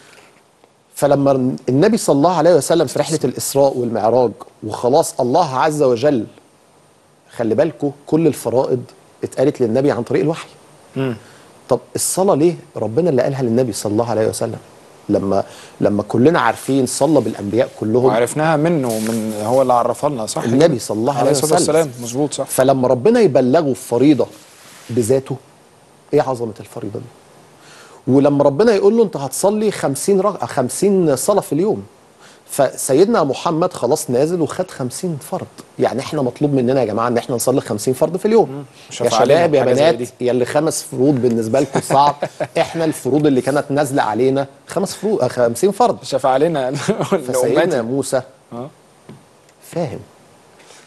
K: فلما النبي صلى الله عليه وسلم في رحله الاسراء والمعراج وخلاص الله عز وجل خلي بالكم كل الفرائض اتقالت للنبي عن طريق الوحي طب الصلاه ليه ربنا اللي قالها للنبي صلى الله عليه وسلم لما لما كلنا عارفين صلى بالانبياء كلهم
C: وعرفناها منه من هو اللي عرفها لنا صح كده؟
K: النبي صلى الله عليه
C: الصلاه
K: وسلم.
C: والسلام مظبوط صح
K: فلما ربنا يبلغه فريضه بذاته ايه عظمه الفريضه دي ولما ربنا يقول له انت هتصلي 50 رق... 50 صلاه في اليوم فسيدنا محمد خلاص نازل وخد 50 فرض يعني احنا مطلوب مننا يا جماعه ان احنا نصلي 50 فرض في اليوم يا
C: شفع
K: شباب
C: علينا
K: يا
C: حاجة زي
K: بنات
C: دي.
K: يا اللي خمس فروض بالنسبه لكم صعب احنا الفروض اللي كانت نازله علينا خمس فروض آه، 50 فرض
C: شفع علينا
K: فسيدنا
C: لأمتي
K: موسى
C: آه.
K: فاهم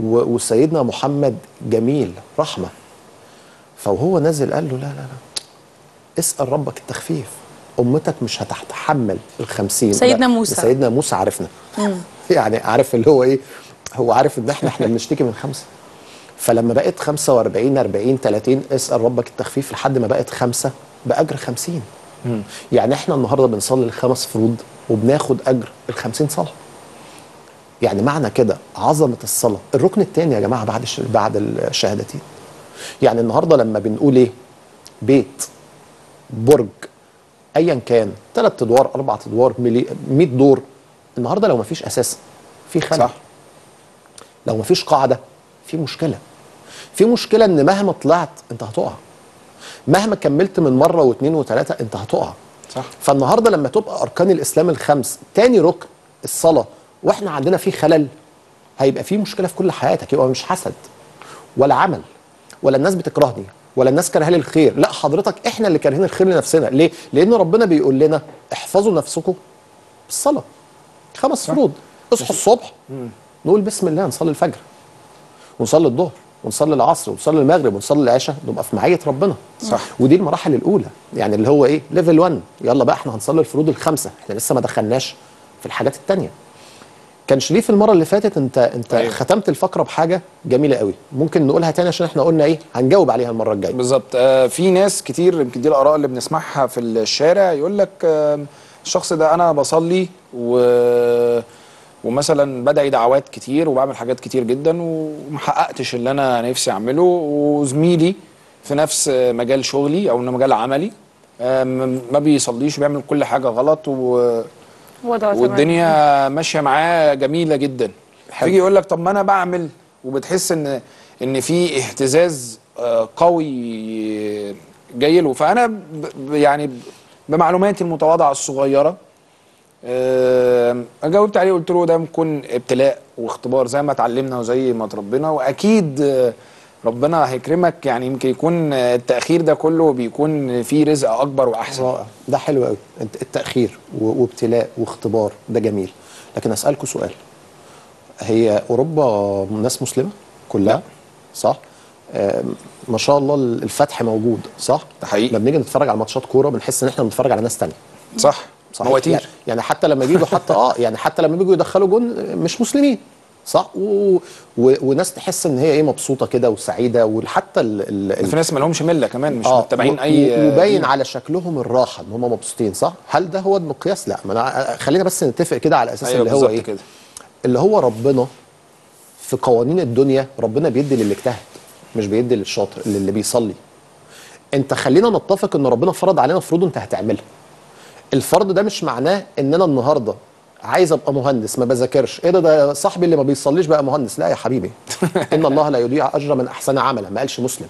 K: و- وسيدنا محمد جميل رحمه فوهو نازل قال له لا لا لا اسال ربك التخفيف امتك مش هتتحمل الخمسين
A: سيدنا
K: لا،
A: موسى.
K: سيدنا موسى عرفنا
A: مم.
K: يعني عارف اللي هو ايه هو عارف ان احنا احنا بنشتكي من خمسه فلما بقت 45 40 30 اسال ربك التخفيف لحد ما بقت خمسه باجر 50 يعني احنا النهارده بنصلي الخمس فروض وبناخد اجر ال 50 صلاه يعني معنى كده عظمه الصلاه الركن الثاني يا جماعه بعد الش... بعد الشهادتين يعني النهارده لما بنقول ايه بيت برج ايا كان ثلاث ادوار اربع ادوار ملي... 100 دور النهارده لو ما فيش اساس في خلل صح لو ما فيش قاعده في مشكله في مشكله ان مهما طلعت انت هتقع مهما كملت من مره واثنين وثلاثه انت هتقع
C: صح
K: فالنهارده لما تبقى اركان الاسلام الخمس تاني ركن الصلاه واحنا عندنا فيه خلل هيبقى فيه مشكله في كل حياتك يبقى مش حسد ولا عمل ولا الناس بتكرهني ولا الناس كارهه لي الخير لا حضرتك احنا اللي كارهين الخير لنفسنا ليه لان ربنا بيقول لنا احفظوا نفسكم بالصلاه خمس فروض اصحوا الصبح نقول بسم الله نصلي الفجر ونصلي الظهر ونصلي العصر ونصلي المغرب ونصلي العشاء نبقى في معيه ربنا
C: صح.
K: ودي المراحل الاولى يعني اللي هو ايه ليفل 1 يلا بقى احنا هنصلي الفروض الخمسه احنا لسه ما دخلناش في الحاجات التانية كان شريف المره اللي فاتت انت انت أيوه. ختمت الفقره بحاجه جميله قوي ممكن نقولها تاني عشان احنا قلنا ايه هنجاوب عليها المره الجايه
C: بالظبط آه في ناس كتير يمكن دي الاراء اللي بنسمعها في الشارع يقول لك آه الشخص ده انا بصلي و ومثلا بدعي دعوات كتير وبعمل حاجات كتير جدا ومحققتش اللي انا نفسي اعمله وزميلي في نفس مجال شغلي او مجال عملي آه م- ما بيصليش بيعمل كل حاجه غلط و...
A: هو ده تمام.
C: والدنيا ماشيه معاه جميله جدا فيجي يقول لك طب ما انا بعمل وبتحس ان ان في اهتزاز آه، قوي جاي له فانا ب- ب- يعني بمعلوماتي المتواضعه الصغيره آه، جاوبت عليه قلت له ده ممكن ابتلاء واختبار زي ما اتعلمنا وزي ما اتربينا واكيد آه، ربنا هيكرمك يعني يمكن يكون آه، التاخير ده كله بيكون فيه رزق اكبر واحسن
K: رائع ده حلو قوي انت- التاخير و- وابتلاء واختبار ده جميل لكن اسالكم سؤال هي اوروبا ناس مسلمه كلها صح آم، ما شاء الله الفتح موجود صح
C: ده حقيقي
K: لما بنيجي نتفرج على ماتشات كوره بنحس ان احنا بنتفرج على ناس تانية
C: صح
K: صحيح
C: مواتير.
K: يعني- يعني حتى لما بيجوا حتى اه يعني حتى لما بيجوا يدخلوا جون مش مسلمين صح و... و... وناس تحس ان هي ايه مبسوطه كده وسعيده وحتى ال... ال...
C: في ناس ما لهمش مله كمان مش
K: آه،
C: متابعين
K: و-
C: اي
K: و- وباين
C: دين.
K: على شكلهم الراحه ان هم مبسوطين صح هل ده هو المقياس لا ما أنا خلينا بس نتفق كده على اساس
C: أيوة
K: اللي هو
C: بالظبط
K: ايه
C: كده.
K: اللي هو ربنا في قوانين الدنيا ربنا بيدي للي اجتهد مش بيدي للشاطر للي بيصلي انت خلينا نتفق ان ربنا فرض علينا فروض انت هتعملها الفرض ده مش معناه ان انا النهارده عايز ابقى مهندس ما بذاكرش ايه ده ده صاحبي اللي ما بيصليش بقى مهندس لا يا حبيبي ان الله لا يضيع اجر من احسن عملا ما قالش مسلم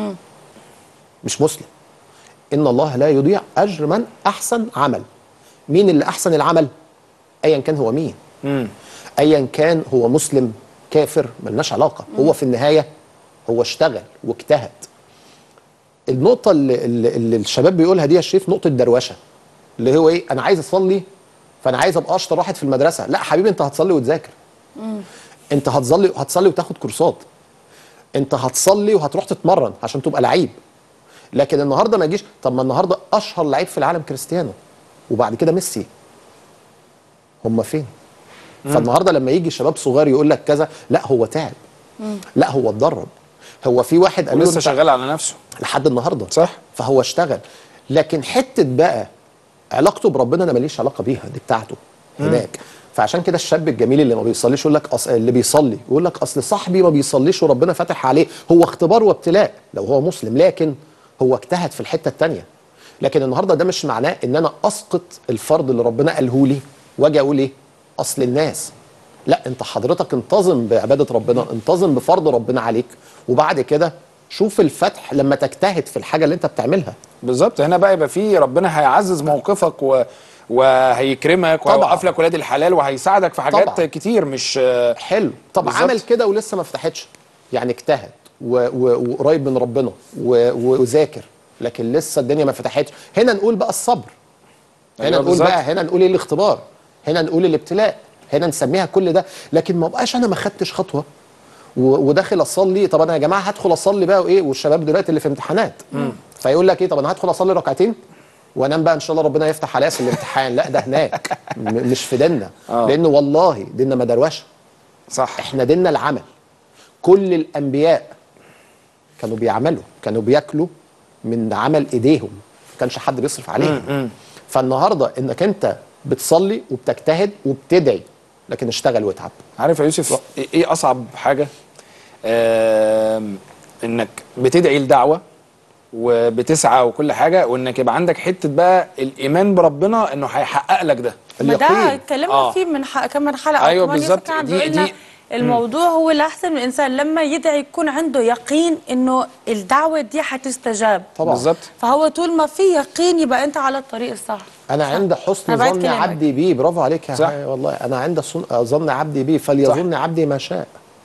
K: مش مسلم ان الله لا يضيع اجر من احسن عمل مين اللي احسن العمل ايا كان هو مين ايا كان هو مسلم كافر ملناش علاقه هو في النهايه هو اشتغل واجتهد النقطه اللي, اللي, اللي الشباب بيقولها دي يا شريف نقطه دروشه اللي هو ايه انا عايز اصلي فانا عايز ابقى اشطر واحد في المدرسه لا حبيبي انت هتصلي وتذاكر انت هتصلي هتصلي وتاخد كورسات انت هتصلي وهتروح تتمرن عشان تبقى لعيب لكن النهارده ما يجيش طب ما النهارده اشهر لعيب في العالم كريستيانو وبعد كده ميسي هم فين فالنهارده لما يجي شباب صغير يقول لك كذا لا هو تعب لا هو اتدرب هو في واحد قال له
C: ولسه
K: انت
C: شغال على نفسه
K: لحد النهارده
C: صح
K: فهو اشتغل لكن حته بقى علاقته بربنا انا ماليش علاقه بيها دي بتاعته هناك فعشان كده الشاب الجميل اللي ما بيصليش يقول لك أصل اللي بيصلي يقول لك اصل صاحبي ما بيصليش وربنا فاتح عليه هو اختبار وابتلاء لو هو مسلم لكن هو اجتهد في الحته الثانيه لكن النهارده ده مش معناه ان انا اسقط الفرض اللي ربنا قاله لي واجي اقول ايه اصل الناس لا انت حضرتك انتظم بعباده ربنا انتظم بفرض ربنا عليك وبعد كده شوف الفتح لما تجتهد في الحاجه اللي انت بتعملها
C: بالظبط هنا بقى يبقى في ربنا هيعزز موقفك و... وهيكرمك
K: طبعا.
C: وهيوقف لك ولاد الحلال وهيساعدك في حاجات
K: طبعا.
C: كتير مش
K: حلو طب
C: بالظبط.
K: عمل كده ولسه ما فتحتش يعني اجتهد و- و- وقريب من ربنا و- و- وذاكر لكن لسه الدنيا ما فتحتش هنا نقول بقى الصبر هنا
C: أيوة
K: نقول
C: بالظبط.
K: بقى هنا نقول ايه الاختبار هنا نقول الابتلاء هنا نسميها كل ده لكن ما بقاش انا ما خدتش خطوه و- وداخل اصلي طب انا يا جماعه هدخل اصلي بقى وايه والشباب دلوقتي اللي في امتحانات فيقول لك ايه طب انا هدخل اصلي ركعتين وانام بقى ان شاء الله ربنا يفتح عليا في الامتحان لا ده هناك م- مش في ديننا
C: آه.
K: لان والله ديننا مدروشه
C: صح
K: احنا ديننا العمل كل الانبياء كانوا بيعملوا كانوا بياكلوا من عمل ايديهم ما كانش حد بيصرف عليهم فالنهارده انك انت بتصلي وبتجتهد وبتدعي لكن اشتغل واتعب
C: عارف يا يوسف إيه- ايه اصعب حاجه آم، انك بتدعي الدعوه وبتسعى وكل حاجه وانك يبقى عندك حته بقى الايمان بربنا انه هيحقق لك ده
A: ما ده اتكلمنا
C: آه.
A: فيه من ح... كمان حلقه
C: أيوة
A: وكمان
C: بالظبط.
A: يوسف كان
C: دي-
A: بيقول لنا
C: دي-
A: الموضوع هو الاحسن من الانسان لما يدعي يكون عنده يقين انه الدعوه دي هتستجاب
K: طبعا
C: بالظبط
A: فهو طول ما في يقين يبقى انت على الطريق الصح
K: انا عند حسن
A: أنا بعد
K: ظن
A: كلامك.
K: عبدي بي برافو عليك يا
C: صح.
K: حي والله انا عند صن- ظن عبدي بي فليظن عبدي ما شاء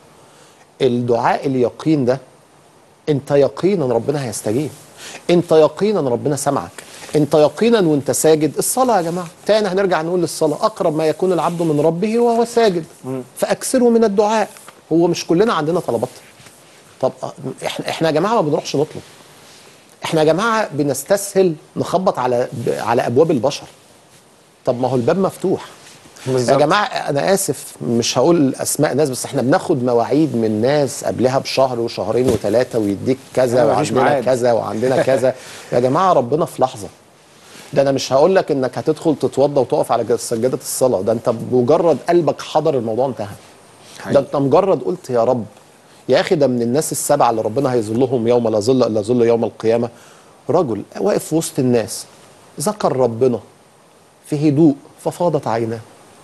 K: الدعاء اليقين ده انت يقينا ربنا هيستجيب انت يقينا ربنا سمعك انت يقينا وانت ساجد الصلاه يا جماعه تاني هنرجع نقول للصلاه اقرب ما يكون العبد من ربه وهو ساجد فاكثروا من الدعاء هو مش كلنا عندنا طلبات طب أ- احنا احنا يا جماعه ما بنروحش نطلب احنا يا جماعه بنستسهل نخبط على ب- على ابواب البشر طب ما هو الباب مفتوح يا
C: بالظبط.
K: جماعه انا اسف مش هقول اسماء ناس بس احنا بناخد مواعيد من ناس قبلها بشهر وشهرين وثلاثه ويديك كذا
C: أيوة، مفيش
K: وعندنا
C: ميعاد.
K: كذا وعندنا كذا يا جماعه ربنا في لحظه ده انا مش هقول لك انك هتدخل تتوضى وتقف على جد- سجاده الصلاه ده انت بمجرد قلبك حضر الموضوع انتهى ده انت مجرد قلت يا رب يا اخي ده من الناس السبعه اللي ربنا هيظلهم يوم لا ظل الا ظل يوم القيامه رجل واقف في وسط الناس ذكر ربنا في هدوء ففاضت عيناه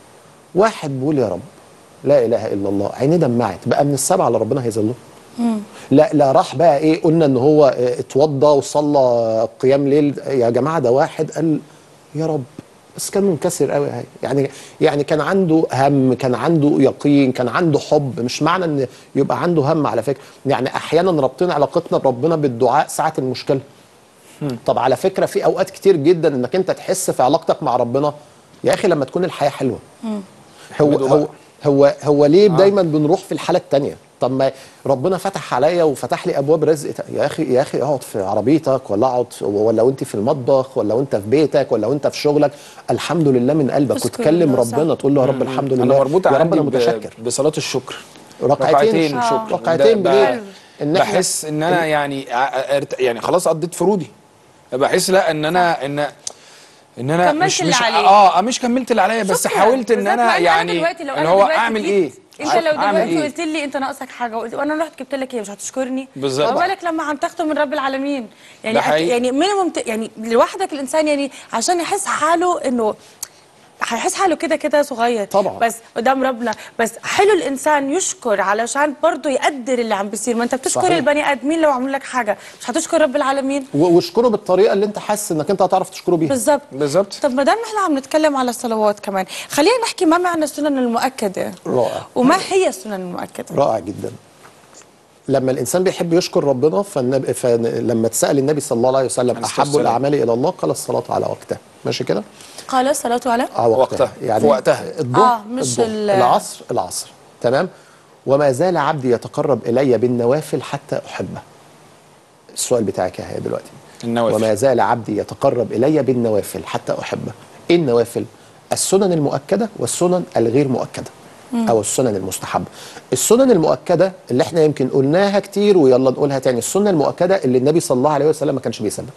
K: واحد بيقول يا رب لا اله الا الله عينيه دمعت بقى من السبعه اللي ربنا هيظلهم لا لا راح بقى ايه قلنا ان هو اه، اتوضى وصلى قيام ليل يا جماعه ده واحد قال يا رب بس كان منكسر قوي هاي يعني يعني كان عنده هم كان عنده يقين كان عنده حب مش معنى ان يبقى عنده هم على فكره يعني احيانا رابطين علاقتنا بربنا بالدعاء ساعه المشكله طب على فكره في اوقات كتير جدا انك انت تحس في علاقتك مع ربنا يا اخي لما تكون الحياه حلوه هو
C: احمده
K: هو
C: بقى.
K: هو هو ليه آه. دايما بنروح في الحاله الثانيه طب ما ربنا فتح عليا وفتح لي ابواب رزق ت- يا اخي يا اخي اقعد في عربيتك ولا اقعد في- ولا وانت في المطبخ ولا وانت في بيتك ولا وانت في شغلك الحمد لله من قلبك
A: تشكر
K: وتكلم
A: الله، صح.
K: ربنا تقول له يا رب الحمد لله
C: انا مربوطه
K: يا رب
C: عندي
K: انا
C: ب-
K: متشكر
C: بصلاه الشكر
K: ركعتين
A: آه.
C: شكر
K: ركعتين
C: ده-
K: بالليل
C: ب-
K: ان احنا
C: بحس ان انا يعني ع- ارت- يعني خلاص قضيت فروضي بحس لا ان انا ان ان انا
A: كملت
C: مش
A: اللي
C: مش
A: عليك.
C: اه مش كملت اللي عليا بس
A: شكراً.
C: حاولت ان
A: بالذات
C: انا
A: مع
C: يعني
A: دلوقتي لو
C: اللي
A: أنا
C: هو
A: دلوقتي
C: اعمل
A: جيت-
C: ايه
A: انت لو
C: أعمل
A: دلوقتي
C: إيه؟
A: قلت لي انت ناقصك حاجه وقلت وانا رحت جبت لك ايه مش هتشكرني
C: بالظبط.
A: ما بالك لما عم تاخده من رب العالمين يعني
C: ده
A: أك-
C: حقيقي.
A: يعني مينيموم ت- يعني لوحدك الانسان يعني عشان يحس حاله انه هيحس حاله كده كده صغير
K: طبعا.
A: بس قدام ربنا بس حلو الانسان يشكر علشان برضه يقدر اللي عم بيصير ما انت بتشكر
K: صحيح.
A: البني ادمين لو عملوا لك حاجه مش هتشكر رب العالمين
K: و- واشكره بالطريقه اللي انت حاسس انك انت هتعرف تشكره بيها
A: بالظبط
C: بالظبط
A: طب ما دام احنا عم نتكلم على الصلوات كمان خلينا نحكي ما معنى السنن المؤكده
K: رائع
A: وما هي السنن المؤكده
K: رائع جدا لما الانسان بيحب يشكر ربنا فالنبي فلما اتسال النبي صلى الله عليه وسلم
C: عليه الصلاة
K: احب
C: والسلام.
K: الاعمال الى الله قال الصلاه على وقتها ماشي كده
A: قال الصلاه على
K: اه وقتها,
C: وقتها.
K: يعني
C: في وقتها.
K: الظهر
A: آه، مش
K: الظهر.
A: ال-
K: العصر العصر تمام وما زال عبدي يتقرب الي بالنوافل حتى احبه السؤال بتاعك يا هي دلوقتي
C: النوافل.
K: وما زال عبدي يتقرب الي بالنوافل حتى احبه ايه النوافل السنن المؤكده والسنن الغير مؤكده او السنن المستحبه السنن المؤكده اللي احنا يمكن قلناها كتير ويلا نقولها تاني السنه المؤكده اللي النبي صلى الله عليه وسلم ما كانش بيسيبها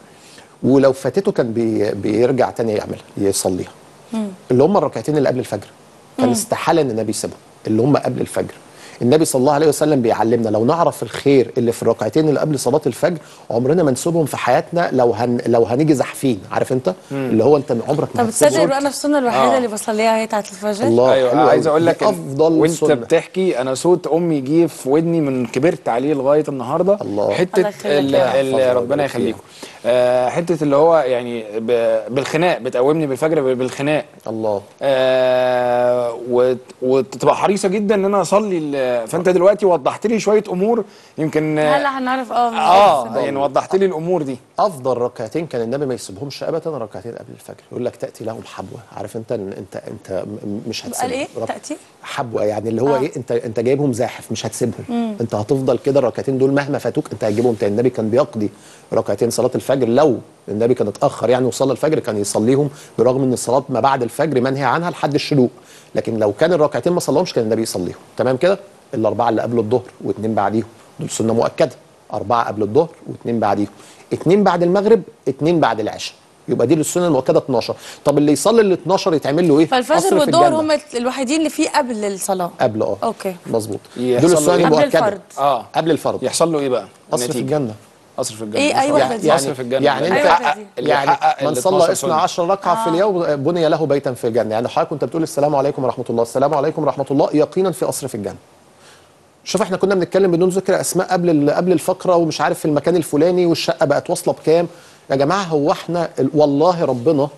K: ولو فاتته كان بي بيرجع تاني يعملها يصليها اللي هم الركعتين اللي قبل الفجر كان استحاله ان النبي يسيبهم اللي هم قبل الفجر النبي صلى الله عليه وسلم بيعلمنا لو نعرف الخير اللي في الركعتين اللي قبل صلاه الفجر عمرنا ما نسيبهم في حياتنا لو هن لو هنيجي زحفين عارف انت اللي هو انت عمرك ما
A: طب
K: هتسيبهم.
A: تصدق بقى انا السنه الوحيده
C: آه.
A: اللي بصليها هي بتاعت الفجر
K: الله
C: ايوه
K: حلو
C: أنا عايز
K: أوي.
C: اقول
K: دي
C: لك إن
K: افضل
C: وانت
K: سنة.
C: بتحكي انا صوت امي جه في ودني من كبرت عليه لغايه النهارده
K: الله.
C: حته
A: الله يخليك
C: ال-
A: يا
C: ال-
K: يحفظها
C: ربنا
K: ويبارك
C: يخليكم آه حته اللي هو يعني ب- بالخناق بتقومني بالفجر بالخناق
K: الله
C: آه وت- وتبقى حريصه جدا ان انا اصلي ال- آه، فانت دلوقتي وضحت لي شويه امور يمكن اه,
A: هلا هنعرف اه من
C: آه يعني وضحت لي الامور دي
K: افضل ركعتين كان النبي ما يسيبهمش ابدا ركعتين قبل الفجر يقول لك تاتي لهم حبوه عارف انت انت انت م- مش هتسيبهم
A: قال ايه
K: رب-
A: تاتي
K: حبوه يعني اللي هو
A: آه.
K: ايه انت انت جايبهم زاحف مش هتسيبهم
A: مم.
K: انت هتفضل كده الركعتين دول مهما فاتوك انت هتجيبهم تاني النبي كان بيقضي ركعتين صلاه الفجر لو النبي كان اتاخر يعني وصلى الفجر كان يصليهم برغم ان الصلاه ما بعد الفجر منهي عنها لحد الشروق لكن لو كان الركعتين ما صلاهمش كان النبي يصليهم تمام كده الاربعه اللي قبل الظهر واثنين بعديهم دول سنه مؤكده اربعه قبل الظهر واثنين بعديهم اثنين بعد المغرب اثنين بعد العشاء يبقى دي السنه المؤكده 12 طب اللي يصلي ال 12 يتعمل له ايه
A: فالفجر
K: قصر في
A: والظهر
K: الجنة.
A: هم الوحيدين اللي فيه قبل الصلاه
K: قبل اه
A: اوكي
K: مظبوط
C: يحصل
K: دول
C: له
K: السنن
C: إيه؟
A: قبل
K: المؤكده
A: الفرض.
C: اه
K: قبل الفرض
C: يحصل له ايه بقى
K: قصر في
C: النتيجة؟
K: الجنه
C: قصر في الجنه
A: ايه اي واحده دي
C: قصر في الجنه
K: يعني
C: اللي
K: انت
A: أيوة
C: يحقق- اللي
K: يعني
C: يحقق
K: من
C: ال
K: صلى
C: 12
K: اثنا
C: سنة.
K: عشر ركعه في اليوم بني له بيتا في الجنه يعني حضرتك كنت بتقول السلام عليكم ورحمه الله السلام عليكم ورحمه الله يقينا في قصر في الجنه شوف احنا كنا بنتكلم بدون ذكر اسماء قبل ال- قبل الفقره ومش عارف في المكان الفلاني والشقه بقت واصله بكام يا جماعه هو احنا ال- والله ربنا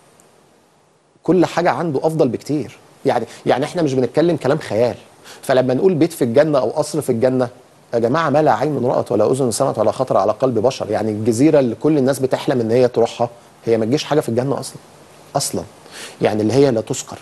K: كل حاجه عنده افضل بكتير يعني يعني احنا مش بنتكلم كلام خيال فلما نقول بيت في الجنه او قصر في الجنه يا جماعه ما لا عين رأت ولا اذن سمعت ولا خطر على قلب بشر يعني الجزيره اللي كل الناس بتحلم ان هي تروحها هي ما تجيش حاجه في الجنه اصلا اصلا يعني اللي هي لا تذكر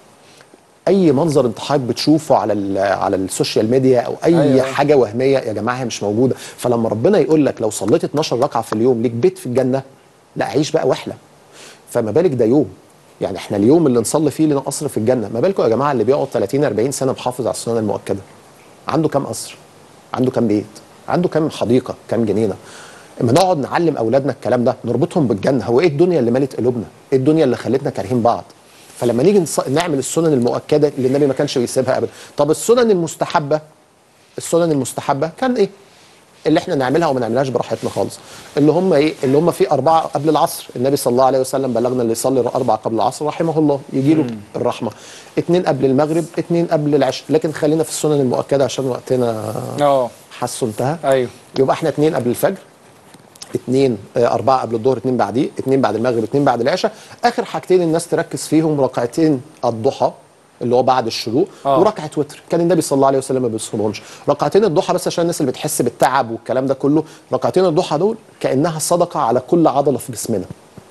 K: اي منظر انت حضرتك بتشوفه على ال- على السوشيال ميديا او اي
C: أيوة.
K: أيوة. حاجه وهميه يا جماعه هي مش موجوده فلما ربنا يقول لك لو صليت 12 ركعه في اليوم ليك بيت في الجنه لا عيش بقى واحلم فما بالك ده يوم يعني احنا اليوم اللي نصلي فيه لنا قصر في الجنه ما بالكم يا جماعه اللي بيقعد 30 40 سنه محافظ على السنن المؤكده عنده كام قصر عنده كام بيت عنده كام حديقه كام جنينه اما نقعد نعلم اولادنا الكلام ده نربطهم بالجنه هو ايه الدنيا اللي ملت قلوبنا ايه الدنيا اللي خلتنا كارهين بعض فلما نيجي نص... نعمل السنن المؤكده اللي النبي ما كانش بيسيبها ابدا طب السنن المستحبه السنن المستحبه كان ايه اللي احنا نعملها وما نعملهاش براحتنا خالص اللي هم ايه اللي هم في اربعه قبل العصر النبي صلى الله عليه وسلم بلغنا اللي يصلي اربعه قبل العصر رحمه الله يجي له الرحمه اثنين قبل المغرب اثنين قبل العشاء لكن خلينا في السنن المؤكده عشان وقتنا
C: اه
K: حاسه انتهى
C: ايوه
K: يبقى احنا اثنين قبل الفجر اثنين آه، أربعة قبل الظهر اثنين بعديه اثنين بعد المغرب اثنين بعد العشاء آخر حاجتين الناس تركز فيهم ركعتين الضحى اللي هو بعد الشروق
C: آه.
K: وركعه وتر كان النبي صلى الله عليه وسلم ما بيصومهمش ركعتين الضحى بس عشان الناس اللي بتحس بالتعب والكلام ده كله ركعتين الضحى دول كانها صدقه على كل عضله في جسمنا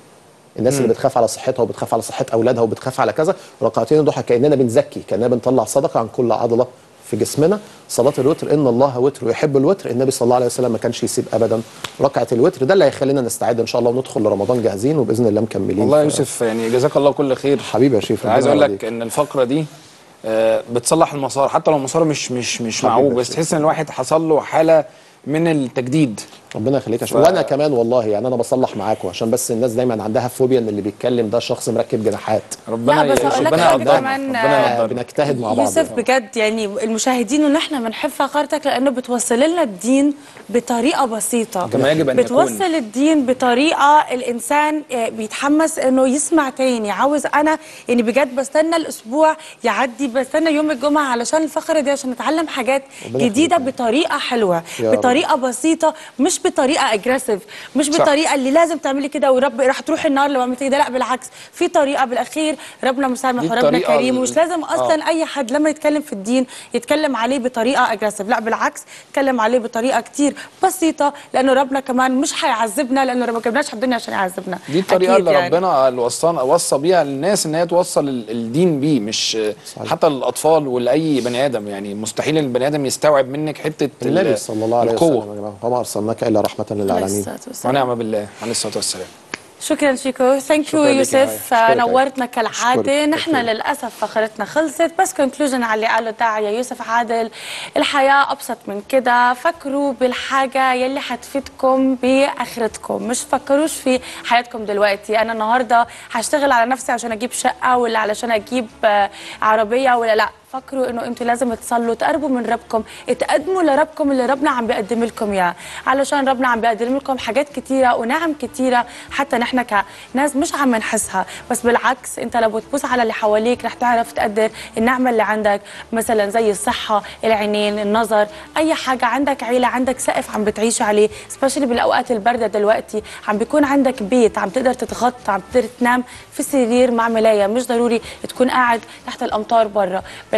K: الناس اللي بتخاف على صحتها وبتخاف على صحه اولادها وبتخاف على كذا ركعتين الضحى كاننا بنزكي كاننا بنطلع صدقه عن كل عضله في جسمنا صلاه الوتر ان الله وتر ويحب الوتر النبي صلى الله عليه وسلم ما كانش يسيب ابدا ركعه الوتر ده اللي هيخلينا نستعد ان شاء الله وندخل لرمضان جاهزين وباذن الله مكملين
C: والله يا
K: ف-
C: يوسف يعني جزاك الله كل خير
K: حبيبي يا شريف
C: عايز
K: ربنا
C: اقول لك
K: يرضيك.
C: ان الفقره دي آه، بتصلح المسار حتى لو المسار مش مش مش
K: حبيبي
C: معوج
K: يا
C: بس
K: شيخ.
C: تحس ان الواحد حصل له حاله من التجديد
K: ربنا يخليك يا
C: ف-
K: شيخ وانا كمان والله يعني انا بصلح معاكم عشان بس الناس دايما عندها فوبيا ان اللي بيتكلم ده شخص مركب جناحات
C: ربنا
A: لا، بس هقول لك
C: ربنا
A: حاجة
C: يقدرنا
A: كمان،
C: ربنا
A: آه،
C: يقدرنا
K: بنجتهد مع بعض
A: يوسف بجد يعني المشاهدين ان احنا بنحب فقرتك لانه بتوصل لنا الدين بطريقه بسيطه
C: كما يجب أن يكون.
A: بتوصل الدين بطريقه الانسان آه، بيتحمس انه يسمع تاني عاوز انا يعني بجد بستنى الاسبوع يعدي بستنى يوم الجمعه علشان الفقره دي عشان نتعلم حاجات
K: ربنا
A: جديده
K: يخليك.
A: بطريقه حلوه
K: يا رب.
A: بطريقه بسيطه مش بطريقه اجريسيف مش
C: صح.
A: بطريقه اللي لازم تعملي كده ورب راح تروح النار لو عملتي كده لا بالعكس في طريقه بالاخير ربنا مسامح
C: دي
A: وربنا
C: الطريقة
A: كريم
C: ال-
A: ومش لازم اصلا اي حد لما يتكلم في الدين يتكلم عليه بطريقه اجريسيف لا بالعكس يتكلم عليه بطريقه كتير بسيطه لانه ربنا كمان مش هيعذبنا لانه ما جبناش الدنيا عشان يعذبنا
C: دي الطريقه
A: أكيد
C: اللي
A: يعني.
C: ربنا اللي وصانا وصى بيها للناس ان هي توصل ال- الدين بيه مش
K: صحيح.
C: حتى للاطفال ولاي بني ادم يعني مستحيل البني ادم يستوعب منك حته ال-
K: النبي صلى الله عليه
C: القوه
K: وسلم يا جماعه وما ارسلناك الا رحمه
A: عليه
K: للعالمين
A: الصلاة والسلام.
C: ونعم بالله عليه الصلاه والسلام
A: شكرا شيكو ثانك يو
C: شكرا لك يا
A: يوسف
C: هاي.
K: أشكرك
A: نورتنا
K: أشكرك.
A: كالعاده نحن
K: أشكرك.
A: للاسف فقرتنا خلصت بس كونكلوجن على اللي قاله الداعيه يوسف عادل الحياه ابسط من كده فكروا بالحاجه يلي حتفيدكم باخرتكم مش فكروش في حياتكم دلوقتي انا النهارده هشتغل على نفسي عشان اجيب شقه ولا علشان اجيب آه، عربيه ولا لا فكروا انه انتوا لازم تصلوا تقربوا من ربكم اتقدموا لربكم اللي ربنا عم بيقدم لكم اياه علشان ربنا عم بيقدم لكم حاجات كتيره ونعم كتيره حتى نحن كناس مش عم نحسها بس بالعكس انت لو بتبص على اللي حواليك رح تعرف تقدر النعمه اللي عندك مثلا زي الصحه العينين النظر اي حاجه عندك عيله عندك سقف عم بتعيش عليه سبيشلي بالاوقات البارده دلوقتي عم بيكون عندك بيت عم تقدر تتغطى عم تقدر تنام في سرير مع ملايه مش ضروري تكون قاعد تحت الامطار برا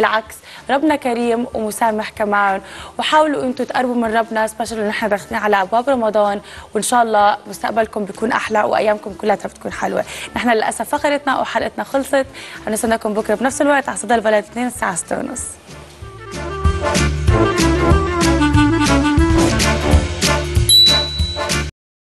A: بالعكس ربنا كريم ومسامح كمان وحاولوا انتم تقربوا من ربنا سبيشال ان احنا داخلين على ابواب رمضان وان شاء الله مستقبلكم بيكون احلى وايامكم كلها بتكون حلوه نحن للاسف فقرتنا وحلقتنا خلصت هنستناكم بكره بنفس الوقت على صدى البلد 2 الساعه 6:30